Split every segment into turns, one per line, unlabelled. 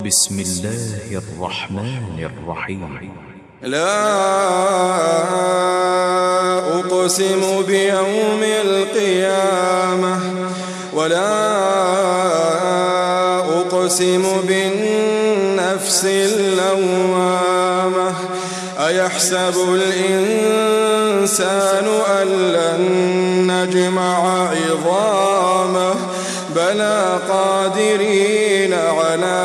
بسم الله الرحمن الرحيم
لا أقسم بيوم القيامة ولا أقسم بالنفس اللوامة أيحسب الإنسان أن لن نجمع عظامه بلى قادرين على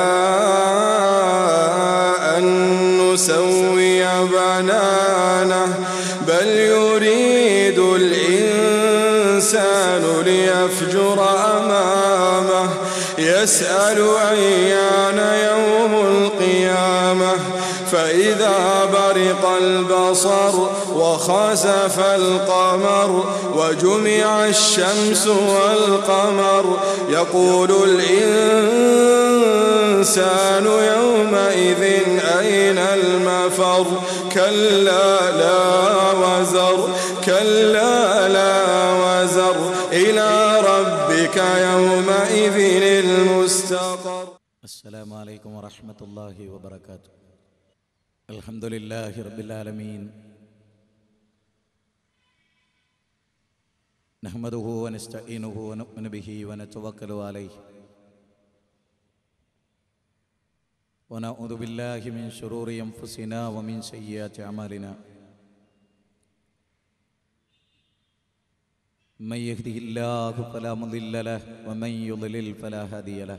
أن نسوي بنانه بل يريد الإنسان ليفجر أمامه يسأل أيان يوم القيامة فإذا برق البصر وخسف القمر وجمع الشمس والقمر يقول الإنسان يومئذ أين المفر كلا لا وزر كلا لا وزر إلى ربك يومئذ المستقر
السلام عليكم ورحمة الله وبركاته الحمد لله رب العالمين نحمده ونستعينه ونؤمن به ونتوكل عليه ونعوذ بالله من شرور أنفسنا ومن سيئات أعمالنا من يهده الله فلا مضل له ومن يضلل فلا هادي له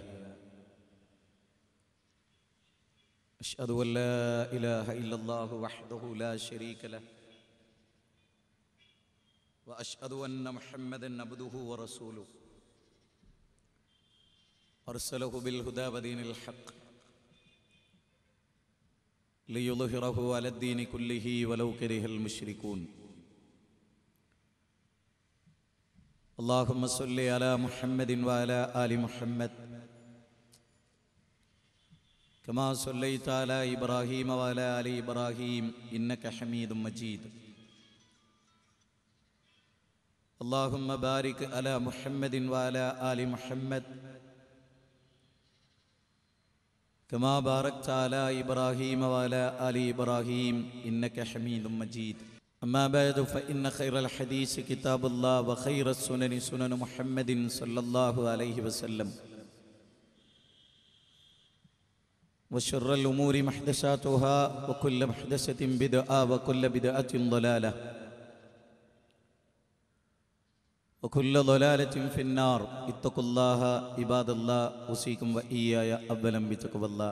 أشهد أن لا إله إلا الله وحده لا شريك له وأشهد أن محمدا عبده ورسوله أرسله بالهدى ودين الحق ليظهره على الدين كله ولو كره المشركون اللهم صل على محمد وعلى آل محمد كما صليت على إبراهيم وعلى آل إبراهيم إنك حميد مجيد اللهم بارك على محمد وعلى آل محمد كما باركت على إبراهيم وعلى آل إبراهيم إنك حميد مجيد أما بعد فإن خير الحديث كتاب الله وخير السنن سنن محمد صلى الله عليه وسلم وشر الأمور محدثاتها وكل محدثة بدعة وكل بدعة ضلالة وكل ضلالة في النار اتقوا الله عباد الله أوصيكم وإياي أولا بتقوى الله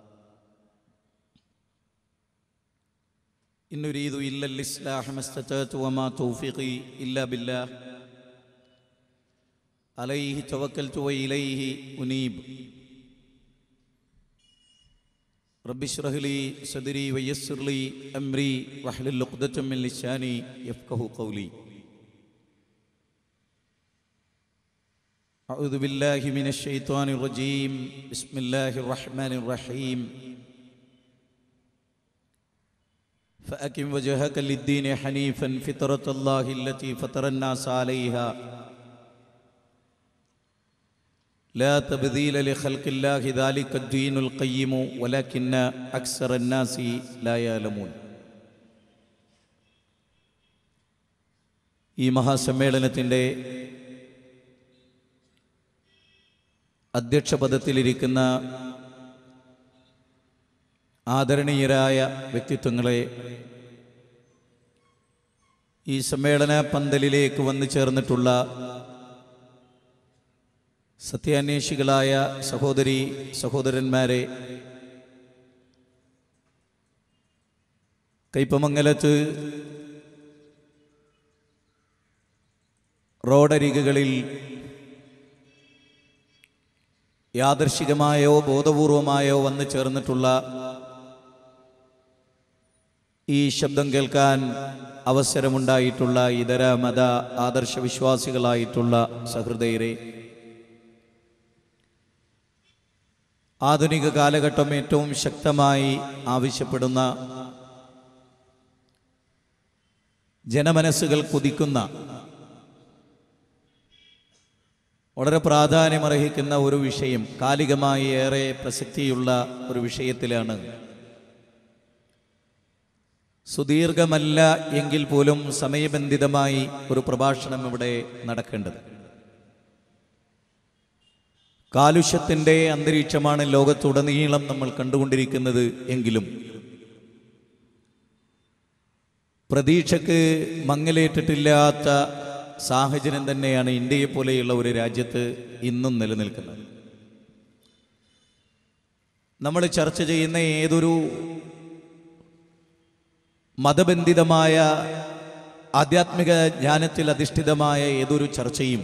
إن أريد إلا الإصلاح ما استطعت وما توفيقي إلا بالله عليه توكلت وإليه أنيب رب اشرح لي صدري ويسر لي أمري واحلل عقدة من لساني يفقه قولي أعوذ بالله من الشيطان الرجيم بسم الله الرحمن الرحيم فأكم وجهك للدين حنيفا فطرة الله التي فطر الناس عليها لا تبذيل لخلق الله ذلك الدين القيم ولكن أكثر الناس لا يعلمون ഈ മഹാസമ്മേളനത്തിൻ്റെ അധ്യക്ഷപദത്തിലിരിക്കുന്ന ആദരണീയരായ വ്യക്തിത്വങ്ങളെ ഈ സമ്മേളന പന്തലിലേക്ക് വന്നു ചേർന്നിട്ടുള്ള സത്യാന്വേഷികളായ സഹോദരി സഹോദരന്മാരെ കയ്പമംഗലത്ത് റോഡരികുകളിൽ യാദർശികമായോ ബോധപൂർവമായോ വന്നു ചേർന്നിട്ടുള്ള ഈ ശബ്ദം കേൾക്കാൻ അവസരമുണ്ടായിട്ടുള്ള ഇതര മത ആദർശ വിശ്വാസികളായിട്ടുള്ള സഹൃദയരെ ആധുനിക കാലഘട്ടം ഏറ്റവും ശക്തമായി ആവശ്യപ്പെടുന്ന ജനമനസ്സുകൾ കുതിക്കുന്ന വളരെ പ്രാധാന്യമർഹിക്കുന്ന ഒരു വിഷയം കാലികമായി ഏറെ പ്രസക്തിയുള്ള ഒരു വിഷയത്തിലാണ് സുദീർഘമല്ല എങ്കിൽ പോലും സമയബന്ധിതമായി ഒരു പ്രഭാഷണം ഇവിടെ നടക്കേണ്ടത് കാലുഷ്യത്തിൻ്റെ അന്തരീക്ഷമാണ് ലോകത്തുടനീളം നമ്മൾ കണ്ടുകൊണ്ടിരിക്കുന്നത് എങ്കിലും പ്രതീക്ഷക്ക് മങ്ങലേറ്റിട്ടില്ലാത്ത സാഹചര്യം തന്നെയാണ് ഇന്ത്യയെ പോലെയുള്ള ഒരു രാജ്യത്ത് ഇന്നും നിലനിൽക്കുന്നത് നമ്മൾ ചർച്ച ചെയ്യുന്ന ഏതൊരു മതബന്ധിതമായ ആധ്യാത്മിക ജ്ഞാനത്തിൽ അധിഷ്ഠിതമായ ഏതൊരു ചർച്ചയും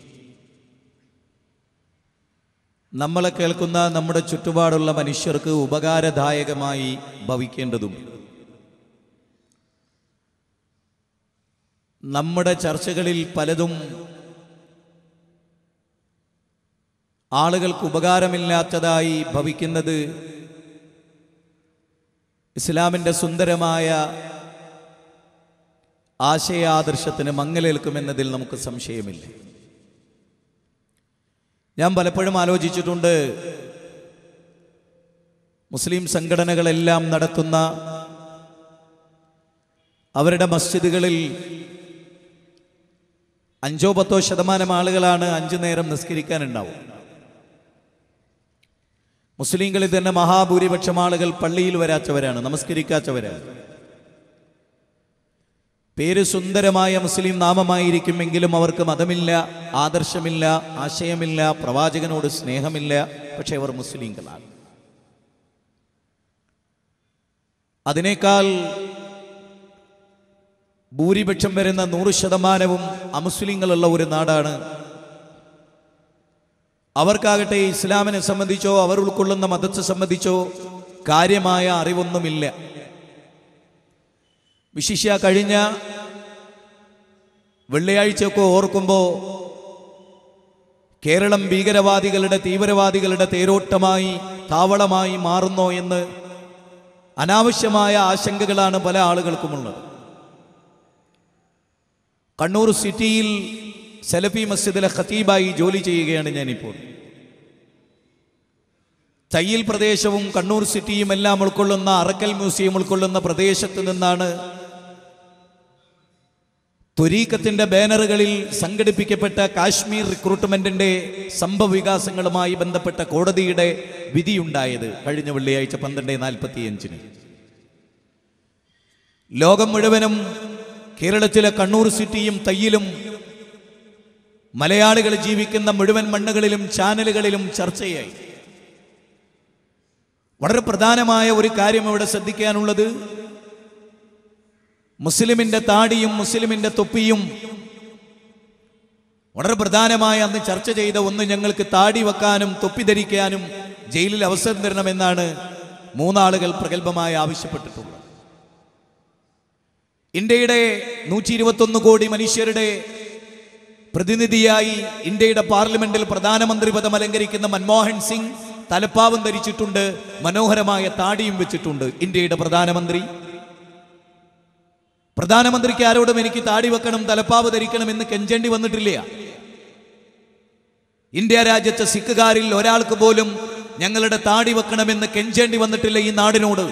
നമ്മളെ കേൾക്കുന്ന നമ്മുടെ ചുറ്റുപാടുള്ള മനുഷ്യർക്ക് ഉപകാരദായകമായി ഭവിക്കേണ്ടതും നമ്മുടെ ചർച്ചകളിൽ പലതും ആളുകൾക്ക് ഉപകാരമില്ലാത്തതായി ഭവിക്കുന്നത് ഇസ്ലാമിൻ്റെ സുന്ദരമായ ആശയാദർശത്തിന് മങ്ങലേൽക്കുമെന്നതിൽ നമുക്ക് സംശയമില്ല ഞാൻ പലപ്പോഴും ആലോചിച്ചിട്ടുണ്ട് മുസ്ലിം സംഘടനകളെല്ലാം നടത്തുന്ന അവരുടെ മസ്ജിദുകളിൽ അഞ്ചോ പത്തോ ശതമാനം ആളുകളാണ് അഞ്ചു നേരം നിസ്കരിക്കാനുണ്ടാവും മുസ്ലിങ്ങളിൽ തന്നെ മഹാഭൂരിപക്ഷം ആളുകൾ പള്ളിയിൽ വരാത്തവരാണ് നമസ്കരിക്കാത്തവരാണ് പേര് സുന്ദരമായ മുസ്ലിം നാമമായിരിക്കുമെങ്കിലും അവർക്ക് മതമില്ല ആദർശമില്ല ആശയമില്ല പ്രവാചകനോട് സ്നേഹമില്ല പക്ഷെ അവർ മുസ്ലിങ്ങളാണ് അതിനേക്കാൾ ഭൂരിപക്ഷം വരുന്ന നൂറ് ശതമാനവും അമുസ്ലിങ്ങളുള്ള ഒരു നാടാണ് അവർക്കാകട്ടെ ഇസ്ലാമിനെ സംബന്ധിച്ചോ അവർ ഉൾക്കൊള്ളുന്ന മതത്തെ സംബന്ധിച്ചോ കാര്യമായ അറിവൊന്നുമില്ല വിശിഷ്യ കഴിഞ്ഞ വെള്ളിയാഴ്ചയൊക്കെ ഓർക്കുമ്പോൾ കേരളം ഭീകരവാദികളുടെ തീവ്രവാദികളുടെ തേരോട്ടമായി താവളമായി മാറുന്നോ എന്ന് അനാവശ്യമായ ആശങ്കകളാണ് പല ആളുകൾക്കുമുള്ളത് കണ്ണൂർ സിറ്റിയിൽ സലഫി മസ്ജിദിലെ ഖത്തീബായി ജോലി ചെയ്യുകയാണ് ഞാനിപ്പോൾ തയ്യൽ പ്രദേശവും കണ്ണൂർ സിറ്റിയും എല്ലാം ഉൾക്കൊള്ളുന്ന അറക്കൽ മ്യൂസിയം ഉൾക്കൊള്ളുന്ന പ്രദേശത്ത് നിന്നാണ് ത്വരീക്കത്തിന്റെ ബാനറുകളിൽ സംഘടിപ്പിക്കപ്പെട്ട കാശ്മീർ റിക്രൂട്ട്മെന്റിന്റെ സംഭവ വികാസങ്ങളുമായി ബന്ധപ്പെട്ട കോടതിയുടെ വിധിയുണ്ടായത് കഴിഞ്ഞ വെള്ളിയാഴ്ച പന്ത്രണ്ട് നാൽപ്പത്തിയഞ്ചിന് ലോകം മുഴുവനും കേരളത്തിലെ കണ്ണൂർ സിറ്റിയും തയ്യിലും മലയാളികൾ ജീവിക്കുന്ന മുഴുവൻ മണ്ണുകളിലും ചാനലുകളിലും ചർച്ചയായി വളരെ പ്രധാനമായ ഒരു കാര്യം ഇവിടെ ശ്രദ്ധിക്കാനുള്ളത് മുസ്ലിമിന്റെ താടിയും മുസ്ലിമിന്റെ തൊപ്പിയും വളരെ പ്രധാനമായ അന്ന് ചർച്ച ചെയ്ത ഒന്ന് ഞങ്ങൾക്ക് താടി വെക്കാനും തൊപ്പി ധരിക്കാനും ജയിലിൽ അവസരം തരണമെന്നാണ് മൂന്നാളുകൾ പ്രഗത്ഭമായി ആവശ്യപ്പെട്ടിട്ടുള്ളത് ഇന്ത്യയുടെ നൂറ്റി ഇരുപത്തൊന്ന് കോടി മനുഷ്യരുടെ പ്രതിനിധിയായി ഇന്ത്യയുടെ പാർലമെന്റിൽ പ്രധാനമന്ത്രി പദം അലങ്കരിക്കുന്ന മൻമോഹൻ സിംഗ് തലപ്പാവും ധരിച്ചിട്ടുണ്ട് മനോഹരമായ താടിയും വെച്ചിട്ടുണ്ട് ഇന്ത്യയുടെ പ്രധാനമന്ത്രി പ്രധാനമന്ത്രിക്ക് ആരോടും എനിക്ക് താടി വെക്കണം തലപ്പാവ് ധരിക്കണം എന്ന് കെഞ്ചേണ്ടി വന്നിട്ടില്ല ഇന്ത്യ രാജ്യത്തെ സിഖുകാരിൽ ഒരാൾക്ക് പോലും ഞങ്ങളുടെ താടി വെക്കണമെന്ന് കെഞ്ചേണ്ടി വന്നിട്ടില്ല ഈ നാടിനോട്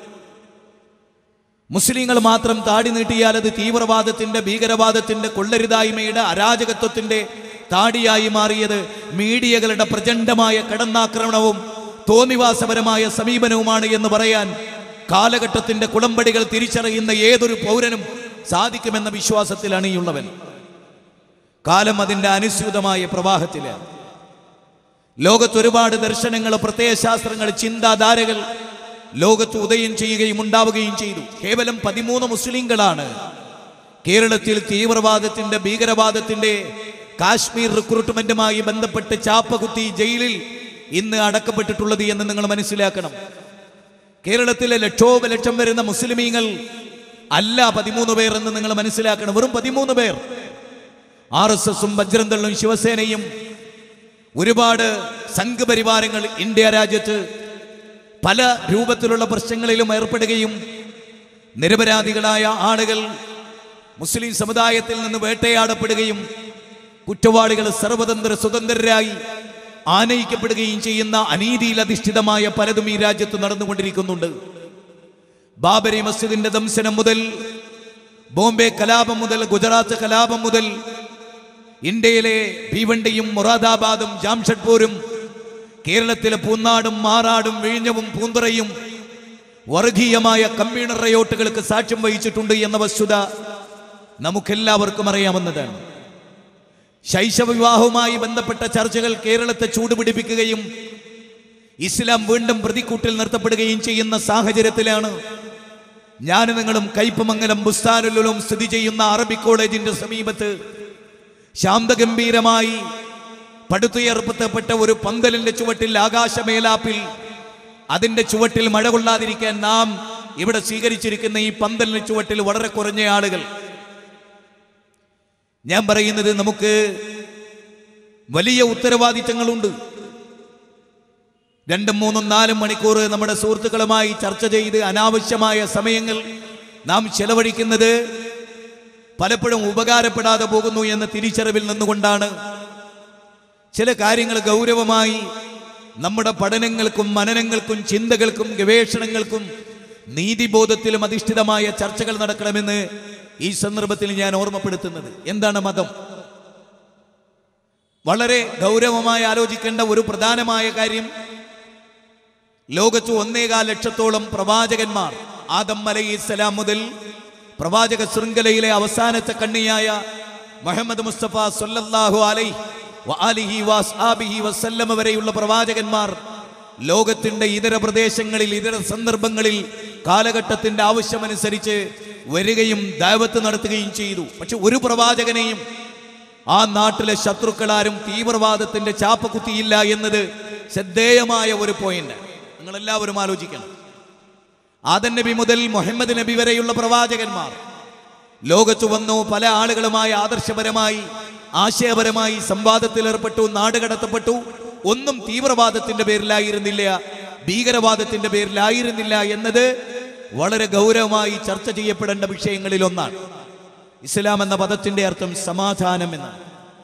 മുസ്ലിങ്ങൾ മാത്രം താടി നീട്ടിയാൽ അത് തീവ്രവാദത്തിന്റെ ഭീകരവാദത്തിന്റെ കൊള്ളരുതായ്മയുടെ അരാജകത്വത്തിന്റെ താടിയായി മാറിയത് മീഡിയകളുടെ പ്രചണ്ഡമായ കടന്നാക്രമണവും തോന്നിവാസപരമായ സമീപനവുമാണ് എന്ന് പറയാൻ കാലഘട്ടത്തിന്റെ കുളമ്പടികൾ തിരിച്ചറിയുന്ന ഏതൊരു പൗരനും സാധിക്കുമെന്ന വിശ്വാസത്തിലാണ് ഈ ഉള്ളവൻ കാലം അതിന്റെ അനുസ്യൂതമായ പ്രവാഹത്തിലാണ് ലോകത്ത് ഒരുപാട് ദർശനങ്ങൾ പ്രത്യയശാസ്ത്രങ്ങൾ ചിന്താധാരകൾ ലോകത്ത് ഉദയം ചെയ്യുകയും ഉണ്ടാവുകയും ചെയ്തു കേവലം പതിമൂന്ന് മുസ്ലിങ്ങളാണ് കേരളത്തിൽ തീവ്രവാദത്തിന്റെ ഭീകരവാദത്തിന്റെ കാശ്മീർ റിക്രൂട്ട്മെന്റുമായി ബന്ധപ്പെട്ട് ചാപ്പകുത്തി ജയിലിൽ ഇന്ന് അടക്കപ്പെട്ടിട്ടുള്ളത് എന്ന് നിങ്ങൾ മനസ്സിലാക്കണം കേരളത്തിലെ ലക്ഷോപലക്ഷം വരുന്ന മുസ്ലിമീങ്ങൾ അല്ല പതിമൂന്ന് പേർ എന്ന് നിങ്ങൾ മനസ്സിലാക്കണം വെറും പതിമൂന്ന് പേർ ആർ എസ് എസും ബജ്രന്തള്ളും ശിവസേനയും ഒരുപാട് സംഘപരിവാരങ്ങൾ ഇന്ത്യ രാജ്യത്ത് പല രൂപത്തിലുള്ള പ്രശ്നങ്ങളിലും ഏർപ്പെടുകയും നിരപരാധികളായ ആളുകൾ മുസ്ലിം സമുദായത്തിൽ നിന്ന് വേട്ടയാടപ്പെടുകയും കുറ്റവാളികൾ സർവതന്ത്ര സ്വതന്ത്രരായി ആനയിക്കപ്പെടുകയും ചെയ്യുന്ന അനീതിയിൽ അധിഷ്ഠിതമായ പലതും ഈ രാജ്യത്ത് നടന്നുകൊണ്ടിരിക്കുന്നുണ്ട് ബാബരി മസ്ജിദിന്റെ ദംശനം മുതൽ ബോംബെ കലാപം മുതൽ ഗുജറാത്ത് കലാപം മുതൽ ഇന്ത്യയിലെ ഭീവണ്ടിയും മൊറാദാബാദും ജാംഷഡ്പൂരും കേരളത്തിലെ പൂന്നാടും മാറാടും വിഴിഞ്ഞവും പൂന്തുറയും വർഗീയമായ കമ്മ്യൂണർ റയോട്ടുകൾക്ക് സാക്ഷ്യം വഹിച്ചിട്ടുണ്ട് എന്ന വസ്തുത നമുക്കെല്ലാവർക്കും അറിയാവുന്നതാണ് ശൈശവ വിവാഹവുമായി ബന്ധപ്പെട്ട ചർച്ചകൾ കേരളത്തെ ചൂടുപിടിപ്പിക്കുകയും ഇസ്ലാം വീണ്ടും പ്രതിക്കൂട്ടിൽ നിർത്തപ്പെടുകയും ചെയ്യുന്ന സാഹചര്യത്തിലാണ് ഞാൻ നിങ്ങളും കയ്പമംഗലം ബുസ്താനുലും സ്ഥിതി ചെയ്യുന്ന അറബി കോളേജിന്റെ സമീപത്ത് ശാന്തഗംഭീരമായി പടുത്തുയർപ്പത്തപ്പെട്ട ഒരു പന്തലിന്റെ ചുവട്ടിൽ ആകാശമേലാപ്പിൽ അതിന്റെ ചുവട്ടിൽ മഴ കൊള്ളാതിരിക്കാൻ നാം ഇവിടെ സ്വീകരിച്ചിരിക്കുന്ന ഈ പന്തലിന് ചുവട്ടിൽ വളരെ കുറഞ്ഞ ആളുകൾ ഞാൻ പറയുന്നത് നമുക്ക് വലിയ ഉത്തരവാദിത്തങ്ങളുണ്ട് രണ്ടും മൂന്നും നാലും മണിക്കൂർ നമ്മുടെ സുഹൃത്തുക്കളുമായി ചർച്ച ചെയ്ത് അനാവശ്യമായ സമയങ്ങൾ നാം ചെലവഴിക്കുന്നത് പലപ്പോഴും ഉപകാരപ്പെടാതെ പോകുന്നു എന്ന തിരിച്ചറിവിൽ നിന്നുകൊണ്ടാണ് ചില കാര്യങ്ങൾ ഗൗരവമായി നമ്മുടെ പഠനങ്ങൾക്കും മനനങ്ങൾക്കും ചിന്തകൾക്കും ഗവേഷണങ്ങൾക്കും നീതിബോധത്തിലും അധിഷ്ഠിതമായ ചർച്ചകൾ നടക്കണമെന്ന് ഈ സന്ദർഭത്തിൽ ഞാൻ ഓർമ്മപ്പെടുത്തുന്നത് എന്താണ് മതം വളരെ ഗൗരവമായി ആലോചിക്കേണ്ട ഒരു പ്രധാനമായ കാര്യം ലോകത്ത് ഒന്നേകാൽ ലക്ഷത്തോളം പ്രവാചകന്മാർ ആദം അലൈഹി ഇസ്ലാം മുതൽ പ്രവാചക ശൃംഖലയിലെ അവസാനത്തെ കണ്ണിയായ മുഹമ്മദ് മുസ്തഫ സല്ലല്ലാഹു അലൈഹി വആലിഹി വസ്ഹാബിഹി വസല്ലമ വരെയുള്ള പ്രവാചകന്മാർ ലോകത്തിന്റെ ഇതര പ്രദേശങ്ങളിൽ ഇതര സന്ദർഭങ്ങളിൽ കാലഘട്ടത്തിന്റെ ആവശ്യമനുസരിച്ച് വരികയും ദൈവത്ത് നടത്തുകയും ചെയ്തു പക്ഷെ ഒരു പ്രവാചകനെയും ആ നാട്ടിലെ ശത്രുക്കളാരും തീവ്രവാദത്തിന്റെ ചാപ്പ കുത്തിയില്ല എന്നത് ശ്രദ്ധേയമായ ഒരു പോയിന്റ് നിങ്ങൾ എല്ലാവരും ആലോചിക്കണം ആദൻ നബി മുതൽ മുഹമ്മദ് നബി വരെയുള്ള പ്രവാചകന്മാർ ലോകത്തു വന്നു പല ആളുകളുമായി ആദർശപരമായി ആശയപരമായി സംവാദത്തിൽ ഏർപ്പെട്ടു നാടുകടത്തപ്പെട്ടു ഒന്നും തീവ്രവാദത്തിന്റെ പേരിലായിരുന്നില്ല ഭീകരവാദത്തിന്റെ പേരിലായിരുന്നില്ല എന്നത് വളരെ ഗൗരവമായി ചർച്ച ചെയ്യപ്പെടേണ്ട വിഷയങ്ങളിൽ ഒന്നാണ് ഇസ്ലാം എന്ന പദത്തിന്റെ അർത്ഥം സമാധാനം എന്നാണ്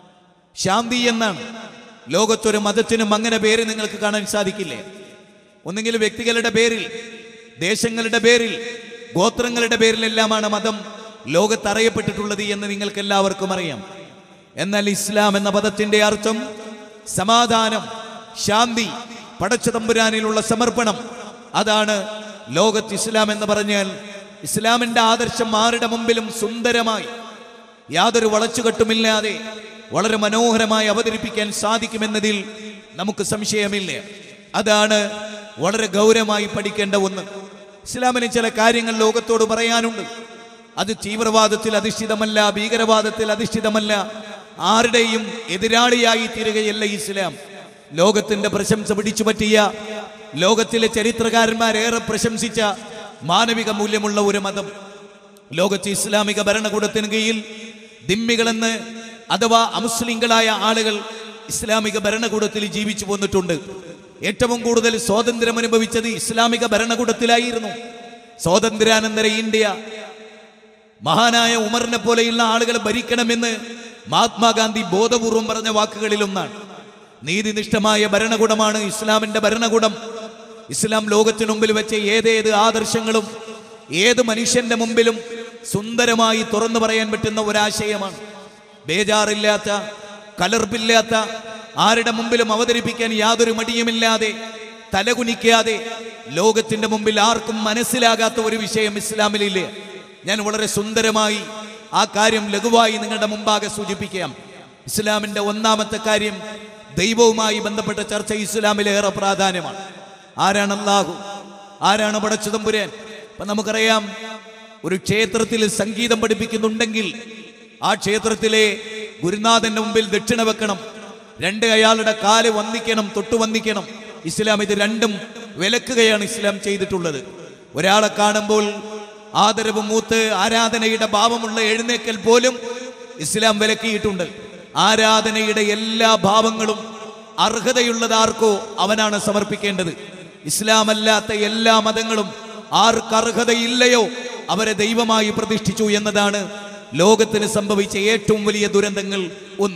ശാന്തി എന്നാണ് ലോകത്തൊരു മതത്തിനും അങ്ങനെ പേര് നിങ്ങൾക്ക് കാണാൻ സാധിക്കില്ലേ ഒന്നുകിൽ വ്യക്തികളുടെ പേരിൽ ദേശങ്ങളുടെ പേരിൽ ഗോത്രങ്ങളുടെ പേരിലെല്ലാമാണ് മതം ലോകത്തറിയപ്പെട്ടിട്ടുള്ളത് എന്ന് നിങ്ങൾക്ക് എല്ലാവർക്കും അറിയാം എന്നാൽ ഇസ്ലാം എന്ന പദത്തിന്റെ അർത്ഥം സമാധാനം ശാന്തി പടച്ച തമ്പുരാനിലുള്ള സമർപ്പണം അതാണ് ലോകത്ത് ഇസ്ലാം എന്ന് പറഞ്ഞാൽ ഇസ്ലാമിന്റെ ആദർശം ആരുടെ മുമ്പിലും സുന്ദരമായി യാതൊരു വളച്ചുകെട്ടുമില്ലാതെ വളരെ മനോഹരമായി അവതരിപ്പിക്കാൻ സാധിക്കുമെന്നതിൽ നമുക്ക് സംശയമില്ല അതാണ് വളരെ ഗൗരവമായി പഠിക്കേണ്ട ഒന്ന് ഇസ്ലാമിന് ചില കാര്യങ്ങൾ ലോകത്തോട് പറയാനുണ്ട് അത് തീവ്രവാദത്തിൽ അധിഷ്ഠിതമല്ല ഭീകരവാദത്തിൽ അധിഷ്ഠിതമല്ല ആരുടെയും എതിരാളിയായി തീരുകയല്ല ഇസ്ലാം ലോകത്തിന്റെ പ്രശംസ പിടിച്ചു പറ്റിയ ലോകത്തിലെ ചരിത്രകാരന്മാരേറെ പ്രശംസിച്ച മാനവിക മൂല്യമുള്ള ഒരു മതം ലോകത്ത് ഇസ്ലാമിക ഭരണകൂടത്തിന് കീഴിൽ ദിമ്മികളെന്ന് അഥവാ അമുസ്ലിങ്ങളായ ആളുകൾ ഇസ്ലാമിക ഭരണകൂടത്തിൽ ജീവിച്ചു പോന്നിട്ടുണ്ട് ഏറ്റവും കൂടുതൽ സ്വാതന്ത്ര്യം അനുഭവിച്ചത് ഇസ്ലാമിക ഭരണകൂടത്തിലായിരുന്നു സ്വാതന്ത്ര്യാനന്തര ഇന്ത്യ മഹാനായ ഉമറിനെ പോലെയുള്ള ആളുകൾ ഭരിക്കണമെന്ന് മഹാത്മാഗാന്ധി ബോധപൂർവം പറഞ്ഞ വാക്കുകളിലൊന്നാണ് നീതിനിഷ്ഠമായ ഭരണകൂടമാണ് ഇസ്ലാമിന്റെ ഭരണകൂടം ഇസ്ലാം ലോകത്തിനു മുമ്പിൽ വെച്ച ഏതേത് ആദർശങ്ങളും ഏത് മനുഷ്യന്റെ മുമ്പിലും സുന്ദരമായി തുറന്നു പറയാൻ പറ്റുന്ന ഒരാശയമാണ് ബേജാറില്ലാത്ത കലർപ്പില്ലാത്ത ആരുടെ മുമ്പിലും അവതരിപ്പിക്കാൻ യാതൊരു മടിയുമില്ലാതെ തലകുനിക്കാതെ ലോകത്തിന്റെ മുമ്പിൽ ആർക്കും മനസ്സിലാകാത്ത ഒരു വിഷയം ഇസ്ലാമിലില്ല ഞാൻ വളരെ സുന്ദരമായി ആ കാര്യം ലഘുവായി നിങ്ങളുടെ മുമ്പാകെ സൂചിപ്പിക്കാം ഇസ്ലാമിന്റെ ഒന്നാമത്തെ കാര്യം ദൈവവുമായി ബന്ധപ്പെട്ട ചർച്ച ഇസ്ലാമിലേറെ പ്രാധാന്യമാണ് ആരാണ് അല്ലാഹു ആരാണ് പടച്ചുതമ്പുരാൻ അപ്പൊ നമുക്കറിയാം ഒരു ക്ഷേത്രത്തിൽ സംഗീതം പഠിപ്പിക്കുന്നുണ്ടെങ്കിൽ ആ ക്ഷേത്രത്തിലെ ഗുരുനാഥന്റെ മുമ്പിൽ ദക്ഷിണ വെക്കണം രണ്ട് അയാളുടെ കാല് വന്ദിക്കണം തൊട്ടു വന്ദിക്കണം ഇസ്ലാം ഇത് രണ്ടും വിലക്കുകയാണ് ഇസ്ലാം ചെയ്തിട്ടുള്ളത് ഒരാളെ കാണുമ്പോൾ ആദരവ് മൂത്ത് ആരാധനയുടെ ഭാവമുള്ള എഴുന്നേക്കൽ പോലും ഇസ്ലാം വിലക്കിയിട്ടുണ്ട് ആരാധനയുടെ എല്ലാ ഭാവങ്ങളും അർഹതയുള്ളത് ആർക്കോ അവനാണ് സമർപ്പിക്കേണ്ടത് ഇസ്ലാം അല്ലാത്ത എല്ലാ മതങ്ങളും ആർക്ക് അർഹതയില്ലയോ അവരെ ദൈവമായി പ്രതിഷ്ഠിച്ചു എന്നതാണ് ലോകത്തിന് സംഭവിച്ച ഏറ്റവും വലിയ ദുരന്തങ്ങൾ ഒന്ന്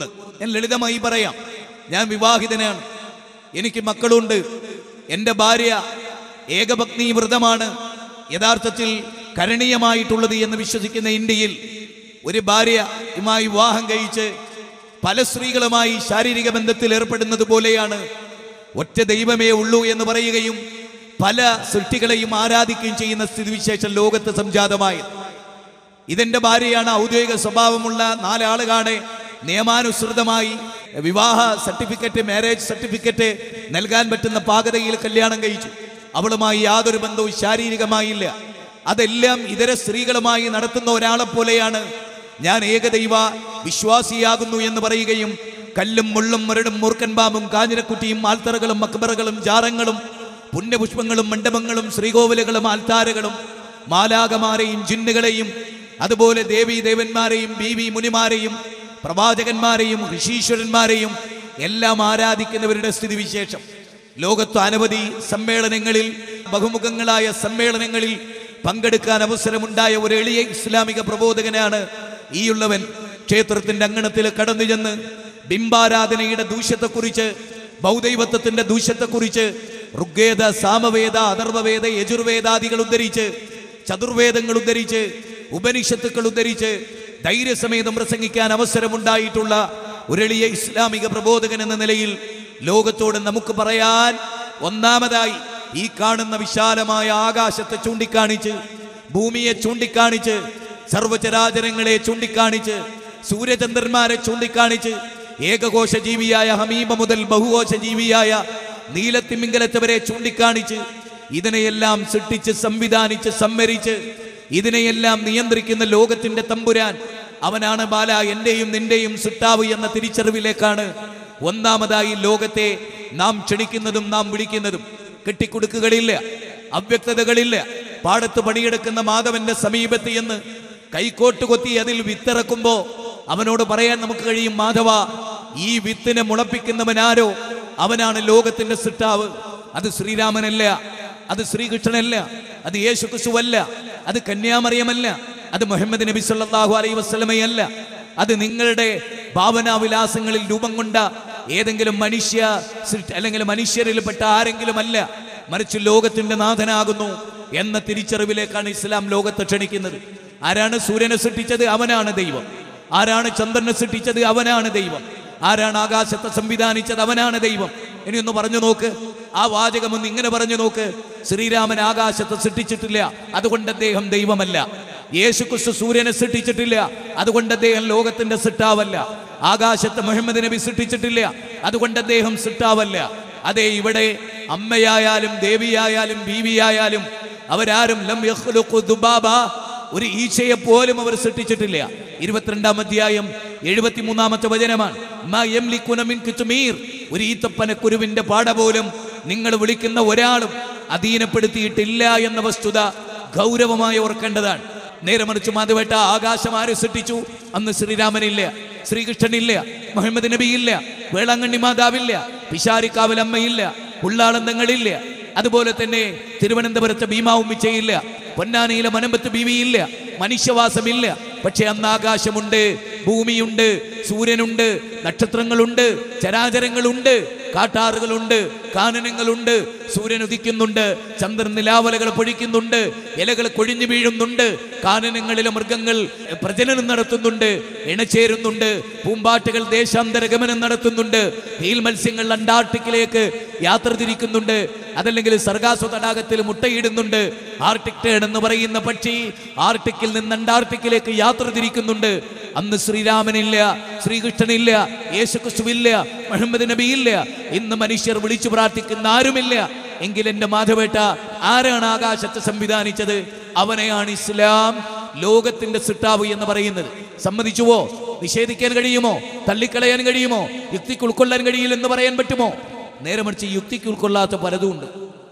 ഞാൻ ലളിതമായി പറയാം ഞാൻ വിവാഹിതനാണ് എനിക്ക് മക്കളുണ്ട് എൻ്റെ ഭാര്യ ഏകപത്നി വ്രതമാണ് യഥാർത്ഥത്തിൽ കരണീയമായിട്ടുള്ളത് എന്ന് വിശ്വസിക്കുന്ന ഇന്ത്യയിൽ ഒരു ഭാര്യയുമായി വിവാഹം കഴിച്ച് പല സ്ത്രീകളുമായി ശാരീരിക ബന്ധത്തിൽ ഏർപ്പെടുന്നത് പോലെയാണ് ഒറ്റ ദൈവമേ ഉള്ളൂ എന്ന് പറയുകയും പല സൃഷ്ടികളെയും ആരാധിക്കുകയും ചെയ്യുന്ന സ്ഥിതിവിശേഷം ലോകത്ത് സംജാതമായത് ഇതെന്റെ ഭാര്യയാണ് ഔദ്യോഗിക സ്വഭാവമുള്ള നാലാളുകാണ് നിയമാനുസൃതമായി വിവാഹ സർട്ടിഫിക്കറ്റ് മാരേജ് സർട്ടിഫിക്കറ്റ് നൽകാൻ പറ്റുന്ന പാകതയിൽ കല്യാണം കഴിച്ചു അവളുമായി യാതൊരു ബന്ധവും ശാരീരികമായില്ല അതെല്ലാം ഇതര സ്ത്രീകളുമായി നടത്തുന്ന ഒരാളെ പോലെയാണ് ഞാൻ ഏകദൈവ വിശ്വാസിയാകുന്നു എന്ന് പറയുകയും കല്ലും മുള്ളും മരടും മൂർക്കൻ പാമ്പും കാഞ്ഞിരക്കുറ്റിയും ആൽത്തറകളും മക്ബറകളും ജാറങ്ങളും പുണ്യപുഷ്പങ്ങളും മണ്ഡപങ്ങളും ശ്രീകോവിലുകളും ആൽത്താരകളും മാലാകമാരെയും ജിന്നുകളെയും അതുപോലെ ദേവീ ദേവന്മാരെയും ബീവി മുനിമാരെയും പ്രവാചകന്മാരെയും ഋഷീശ്വരന്മാരെയും എല്ലാം ആരാധിക്കുന്നവരുടെ സ്ഥിതിവിശേഷം ലോകത്ത് അനവധി സമ്മേളനങ്ങളിൽ ബഹുമുഖങ്ങളായ സമ്മേളനങ്ങളിൽ പങ്കെടുക്കാൻ അവസരമുണ്ടായ ഒരു എളിയ ഇസ്ലാമിക പ്രബോധകനാണ് ഈയുള്ളവൻ ക്ഷേത്രത്തിന്റെ അങ്കണത്തിൽ കടന്നു ചെന്ന് ബിംബാരാധനയുടെ ദൂഷ്യത്തെക്കുറിച്ച് ബൗദ്ധൈവത്വത്തിന്റെ ദൂഷ്യത്തെക്കുറിച്ച് ഋഗ്വേദ സാമവേദ അഥർവവേദ യജുർവേദാദികൾ ഉദ്ധരിച്ച് ചതുർവേദങ്ങൾ ഉദ്ധരിച്ച് ഉപനിഷത്തുക്കൾ ഉദ്ധരിച്ച് ധൈര്യസമേതം പ്രസംഗിക്കാൻ അവസരമുണ്ടായിട്ടുള്ള ഒരെളിയ ഇസ്ലാമിക പ്രബോധകൻ എന്ന നിലയിൽ ലോകത്തോട് നമുക്ക് പറയാൻ ഒന്നാമതായി ഈ കാണുന്ന വിശാലമായ ആകാശത്തെ ചൂണ്ടിക്കാണിച്ച് ഭൂമിയെ ചൂണ്ടിക്കാണിച്ച് സർവചരാചരങ്ങളെ ചൂണ്ടിക്കാണിച്ച് സൂര്യചന്ദ്രന്മാരെ ചൂണ്ടിക്കാണിച്ച് ഏകകോശ ജീവിയായ ഹമീമ മുതൽ ബഹുകോശ ജീവിയായ നീലത്തിമിംഗലത്തെ വരെ ചൂണ്ടിക്കാണിച്ച് ഇതിനെയെല്ലാം സൃഷ്ടിച്ച് സംവിധാനിച്ച് സംവരിച്ച് ഇതിനെയെല്ലാം നിയന്ത്രിക്കുന്ന ലോകത്തിന്റെ തമ്പുരാൻ അവനാണ് ബാല എന്റെയും നിന്റെയും സുട്ടാവ് എന്ന തിരിച്ചറിവിലേക്കാണ് ഒന്നാമതായി ലോകത്തെ നാം ക്ഷണിക്കുന്നതും നാം വിളിക്കുന്നതും കെട്ടിക്കൊടുക്കുകളില്ല അവ്യക്തതകളില്ല പാടത്ത് പണിയെടുക്കുന്ന മാധവന്റെ സമീപത്ത് എന്ന് കൈക്കോട്ട് കൊത്തി അതിൽ വിത്തിറക്കുമ്പോ അവനോട് പറയാൻ നമുക്ക് കഴിയും മാധവ ഈ വിത്തിനെ മുളപ്പിക്കുന്നവനാരോ അവനാണ് ലോകത്തിന്റെ സിട്ടാവ് അത് ശ്രീരാമനല്ല അത് ശ്രീകൃഷ്ണനല്ല അത് യേശു ക്രിസ്തുവല്ല അത് കന്യാമറിയമല്ല അത് മുഹമ്മദ് നബി സല്ലല്ലാഹു അലൈഹി വസല്ലമയല്ല അത് നിങ്ങളുടെ ഭാവനാവിലാസങ്ങളിൽ രൂപം കൊണ്ട ഏതെങ്കിലും മനുഷ്യ സൃഷ്ടി അല്ലെങ്കിൽ മനുഷ്യരിൽപ്പെട്ട ആരെങ്കിലും അല്ല മറിച്ച് ലോകത്തിന്റെ നാഥനാകുന്നു എന്ന തിരിച്ചറിവിലേക്കാണ് ഇസ്ലാം ലോകത്തെ ക്ഷണിക്കുന്നത് ആരാണ് സൂര്യനെ സൃഷ്ടിച്ചത് അവനാണ് ദൈവം ആരാണ് ചന്ദ്രനെ സൃഷ്ടിച്ചത് അവനാണ് ദൈവം ആരാണ് ആകാശത്തെ സംവിധാനിച്ചത് അവനാണ് ദൈവം ഇനി ഒന്ന് പറഞ്ഞു നോക്ക് ആ വാചകം ഒന്ന് ഇങ്ങനെ പറഞ്ഞു നോക്ക് ശ്രീരാമൻ ആകാശത്തെ സൃഷ്ടിച്ചിട്ടില്ല അതുകൊണ്ട് അദ്ദേഹം ദൈവമല്ല യേശുക്രിസ്തു സൂര്യനെ സൃഷ്ടിച്ചിട്ടില്ല അതുകൊണ്ട് അദ്ദേഹം ലോകത്തിന്റെ സൃഷ്ടാവല്ല ആകാശത്തെ മുഹമ്മദ് നബി സൃഷ്ടിച്ചിട്ടില്ല അതുകൊണ്ട് അദ്ദേഹം സൃഷ്ടാവല്ല അതെ ഇവിടെ അമ്മയായാലും ദേവിയായാലും ബീവിയായാലും അവരാരും ലം യഖ്ലുഖു ദുബാബ ഒരു ഈച്ചയെ പോലും അവർ സൃഷ്ടിച്ചിട്ടില്ല ഇരുപത്തിരണ്ടാം അധ്യായം എഴുപത്തിമൂന്നാമത്തെ വചനമാണ് മാ യംലിക്കുന മിൻ കിത്മീർ. ഒരു ഈത്തപ്പനക്കുരുവിന്റെ പാട പോലും നിങ്ങൾ വിളിക്കുന്ന ഒരാളും അധീനപ്പെടുത്തിയിട്ടില്ല എന്ന വസ്തുത ഗൗരവമായി ഓർക്കേണ്ടതാണ് നേരെ മറിച്ച് മാധവേട്ട ആകാശം ആര് സൃഷ്ടിച്ചു അന്ന് ശ്രീരാമനില്ല ശ്രീകൃഷ്ണനില്ല മുഹമ്മദ് നബിയില്ല വേളാങ്കണ്ണി മാതാവില്ല പിശാരിക്കാവിൽ അമ്മയില്ല ഉള്ളാളന്തങ്ങളില്ല അതുപോലെ തന്നെ തിരുവനന്തപുരത്തെ ഭീമാ ഉമ്മിച്ചയില്ല പൊന്നാനിയിലെ മനമ്പത്ത് ബീവിയില്ല മനുഷ്യവാസമില്ല പക്ഷെ അന്ന് ആകാശമുണ്ട് ഭൂമിയുണ്ട് സൂര്യനുണ്ട് നക്ഷത്രങ്ങളുണ്ട് ചരാചരങ്ങളുണ്ട് കാട്ടാറുകളുണ്ട് കാനനങ്ങളുണ്ട് സൂര്യൻ ഉദിക്കുന്നുണ്ട് ചന്ദ്രൻ നിലാവലകൾ പൊഴിക്കുന്നുണ്ട് ഇലകൾ കൊഴിഞ്ഞു വീഴുന്നുണ്ട് കാനനങ്ങളിലെ മൃഗങ്ങൾ പ്രജനനം നടത്തുന്നുണ്ട് ഇണചേരുന്നുണ്ട് പൂമ്പാറ്റകൾ ദേശാന്തര ഗമനം നടത്തുന്നുണ്ട് നീൽ മത്സ്യങ്ങൾ അന്റാർട്ടിക്കിലേക്ക് യാത്ര തിരിക്കുന്നുണ്ട് അതല്ലെങ്കിൽ സർഗാസോ തടാകത്തിൽ മുട്ടയിടുന്നുണ്ട് ആർട്ടിക് ടേൺ എന്ന് പറയുന്ന പക്ഷി ആർട്ടിക്കിൽ നിന്ന് അന്റാർട്ടിക്കിലേക്ക് യാത്ര തിരിക്കുന്നുണ്ട് അന്ന് ശ്രീരാമനില്ല ശ്രീകൃഷ്ണനില്ല യേശുക്രിസ്തുവില്ല മുഹമ്മദ് നബിയില്ല ഇന്ന് മനുഷ്യർ വിളിച്ചു പ്രാർത്ഥിക്കുന്ന ആരുമില്ല എങ്കിൽ എന്റെ മാധവേട്ട ആരാണ് ആകാശത്തെ സംവിധാനിച്ചത് അവനെയാണ് ഇസ്ലാം ലോകത്തിന്റെ സിട്ടാവ് എന്ന് പറയുന്നത് സമ്മതിച്ചുവോ നിഷേധിക്കാൻ കഴിയുമോ തള്ളിക്കളയാൻ കഴിയുമോ യുക്തിക്ക് ഉൾക്കൊള്ളാൻ കഴിയില്ലെന്ന് പറയാൻ പറ്റുമോ നേരെ മറിച്ച് യുക്തിക്ക് ഉൾക്കൊള്ളാത്ത പലതുമുണ്ട്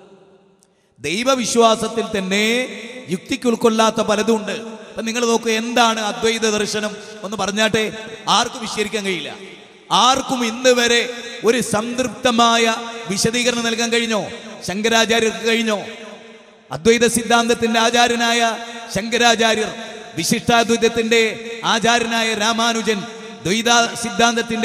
ദൈവവിശ്വാസത്തിൽ തന്നെ യുക്തിക്ക് ഉൾക്കൊള്ളാത്ത പലതുമുണ്ട് അപ്പൊ നിങ്ങൾ നോക്കൂ എന്താണ് അദ്വൈത ദർശനം ഒന്ന് പറഞ്ഞാട്ടെ ആർക്കും വിശദീകരിക്കാൻ കഴിയില്ല ആർക്കും ഇന്ന് വരെ ഒരു സംതൃപ്തമായ വിശദീകരണം നൽകാൻ കഴിഞ്ഞോ ശങ്കരാചാര്യർക്ക് കഴിഞ്ഞോ അദ്വൈത സിദ്ധാന്തത്തിന്റെ ആചാര്യനായ ശങ്കരാചാര്യർ വിശിഷ്ടാദ്വൈതത്തിന്റെ ആചാര്യനായ രാമാനുജൻ ദ്വൈത സിദ്ധാന്തത്തിന്റെ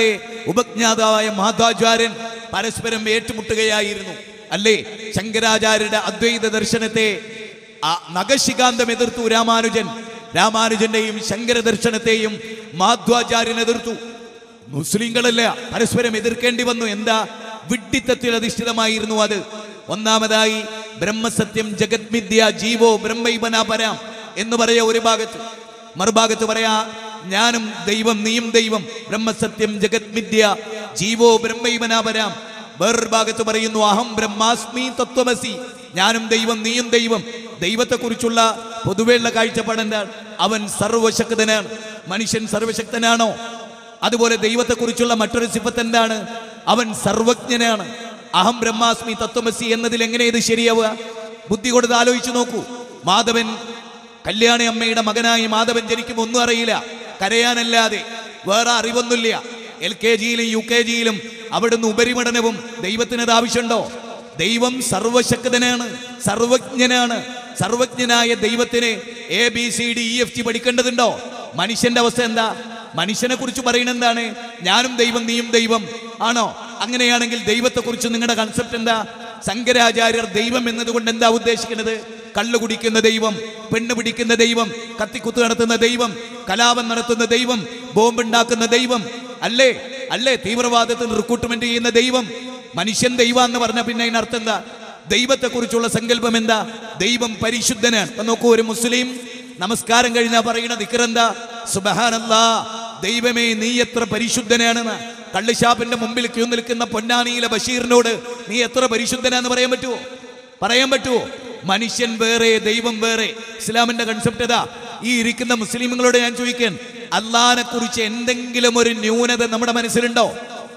ഉപജ്ഞാതാവായ മാതാചാര്യൻ പരസ്പരം ഏറ്റുമുട്ടുകയായിരുന്നു അല്ലേ ശങ്കരാചാര്യരുടെ അദ്വൈത ദർശനത്തെ ആ നഖശികാന്തം എതിർത്തു രാമാനുജൻ രാമാനുജന്റെയും ശങ്കര ദർശനത്തെയും മാധ്വാചാര്യൻ എതിർത്തു മുസ്ലിങ്ങളല്ല പരസ്പരം എതിർക്കേണ്ടി വന്നു എന്താ വിഡ്ഢിത്തത്തിൽ അധിഷ്ഠിതമായിരുന്നു അത് ഒന്നാമതായി ബ്രഹ്മസത്യം ജഗത് മിഥ്യ ജീവോ ബ്രഹ്മൈവനാപരാം എന്ന് പറയാ ഒരു ഭാഗത്ത് മറുഭാഗത്ത് പറയാ ഞാനും ദൈവം നീയും ദൈവം ബ്രഹ്മസത്യം ജഗത് മിഥ്യ ജീവോ ബ്രഹ്മൈവനാപരാം വേറൊരു ഭാഗത്ത് പറയുന്നു അഹം ബ്രഹ്മാസ്മി തത്വമസി ഞാനും ദൈവം നീയും ദൈവം ദൈവത്തെക്കുറിച്ചുള്ള പൊതുവെയുള്ള കാഴ്ചപ്പാട് എന്താണ് അവൻ സർവശക്തനാണ് മനുഷ്യൻ സർവശക്തനാണോ അതുപോലെ ദൈവത്തെക്കുറിച്ചുള്ള മറ്റൊരു സിഫത്ത് എന്താണ് അവൻ സർവജ്ഞനാണ് അഹം ബ്രഹ്മാസ്മി തത്വമസി എന്നതിൽ എങ്ങനെ ഇത് ശരിയാവുക ബുദ്ധി കൊടുത്ത് ആലോചിച്ചു നോക്കൂ മാധവൻ കല്യാണി അമ്മയുടെ മകനായി മാധവൻ ജനിക്കും ഒന്നും അറിയില്ല കരയാനല്ലാതെ വേറെ അറിവൊന്നുമില്ല എൽ കെ ജിയിലും യു കെ ജിയിലും അവിടുന്ന് ഉപരിപഠനവും ദൈവത്തിന് അത് ആവശ്യമുണ്ടോ ദൈവം സർവശക്തനാണ് സർവജ്ഞനാണ് സർവജ്ഞനായ ദൈവത്തിന് A B C D E F G പഠിക്കേണ്ടതുണ്ടോ മനുഷ്യന്റെ അവസ്ഥ എന്താ മനുഷ്യനെ കുറിച്ച് പറയുന്നത് എന്താണ് ഞാനും ദൈവം നീയും ദൈവം ആണോ അങ്ങനെയാണെങ്കിൽ ദൈവത്തെ കുറിച്ച് നിങ്ങളുടെ കൺസെപ്റ്റ് എന്താ ശങ്കരാചാര്യർ ദൈവം എന്നതുകൊണ്ട് എന്താ ഉദ്ദേശിക്കുന്നത് കള്ളു കുടിക്കുന്ന ദൈവം പെണ്ണ് പിടിക്കുന്ന ദൈവം കത്തിക്കുത്ത് നടത്തുന്ന ദൈവം കലാപം നടത്തുന്ന ദൈവം ബോംബുണ്ടാക്കുന്ന ദൈവം അല്ലേ അല്ലേ തീവ്രവാദത്തിന് റിക്രൂട്ട്മെന്റ് ചെയ്യുന്ന ദൈവം മനുഷ്യൻ ദൈവം എന്ന് പറഞ്ഞ പിന്നെ അതിനർത്ഥം എന്താ ദൈവത്തെ കുറിച്ചുള്ള സങ്കല്പം എന്താ ദൈവം പരിശുദ്ധനാണ് ഇപ്പൊ നോക്കൂ ഒരു മുസ്ലിം നമസ്കാരം കഴിഞ്ഞാ പറയുന്ന ദിക്കറെന്താ സുബഹാനല്ലാ ദൈവമേ നീ എത്ര പരിശുദ്ധനാണെന്ന് കള്ളുഷാപ്പിന്റെ മുമ്പിൽ ക്യൂ നിൽക്കുന്ന പൊന്നാനിയിലെ ബഷീറിനോട് നീ എത്ര പരിശുദ്ധനാന്ന് പറയാൻ പറ്റുമോ പറയാൻ പറ്റുമോ മനുഷ്യൻ വേറെ ദൈവം വേറെ ഇസ്ലാമിന്റെ കൺസെപ്റ്റ് ഇതാ ഈ ഇരിക്കുന്ന മുസ്ലിമുകളോട് ഞാൻ ചോദിക്കാൻ അള്ളഹാനെ കുറിച്ച് എന്തെങ്കിലും ഒരു ന്യൂനത നമ്മുടെ മനസ്സിലുണ്ടോ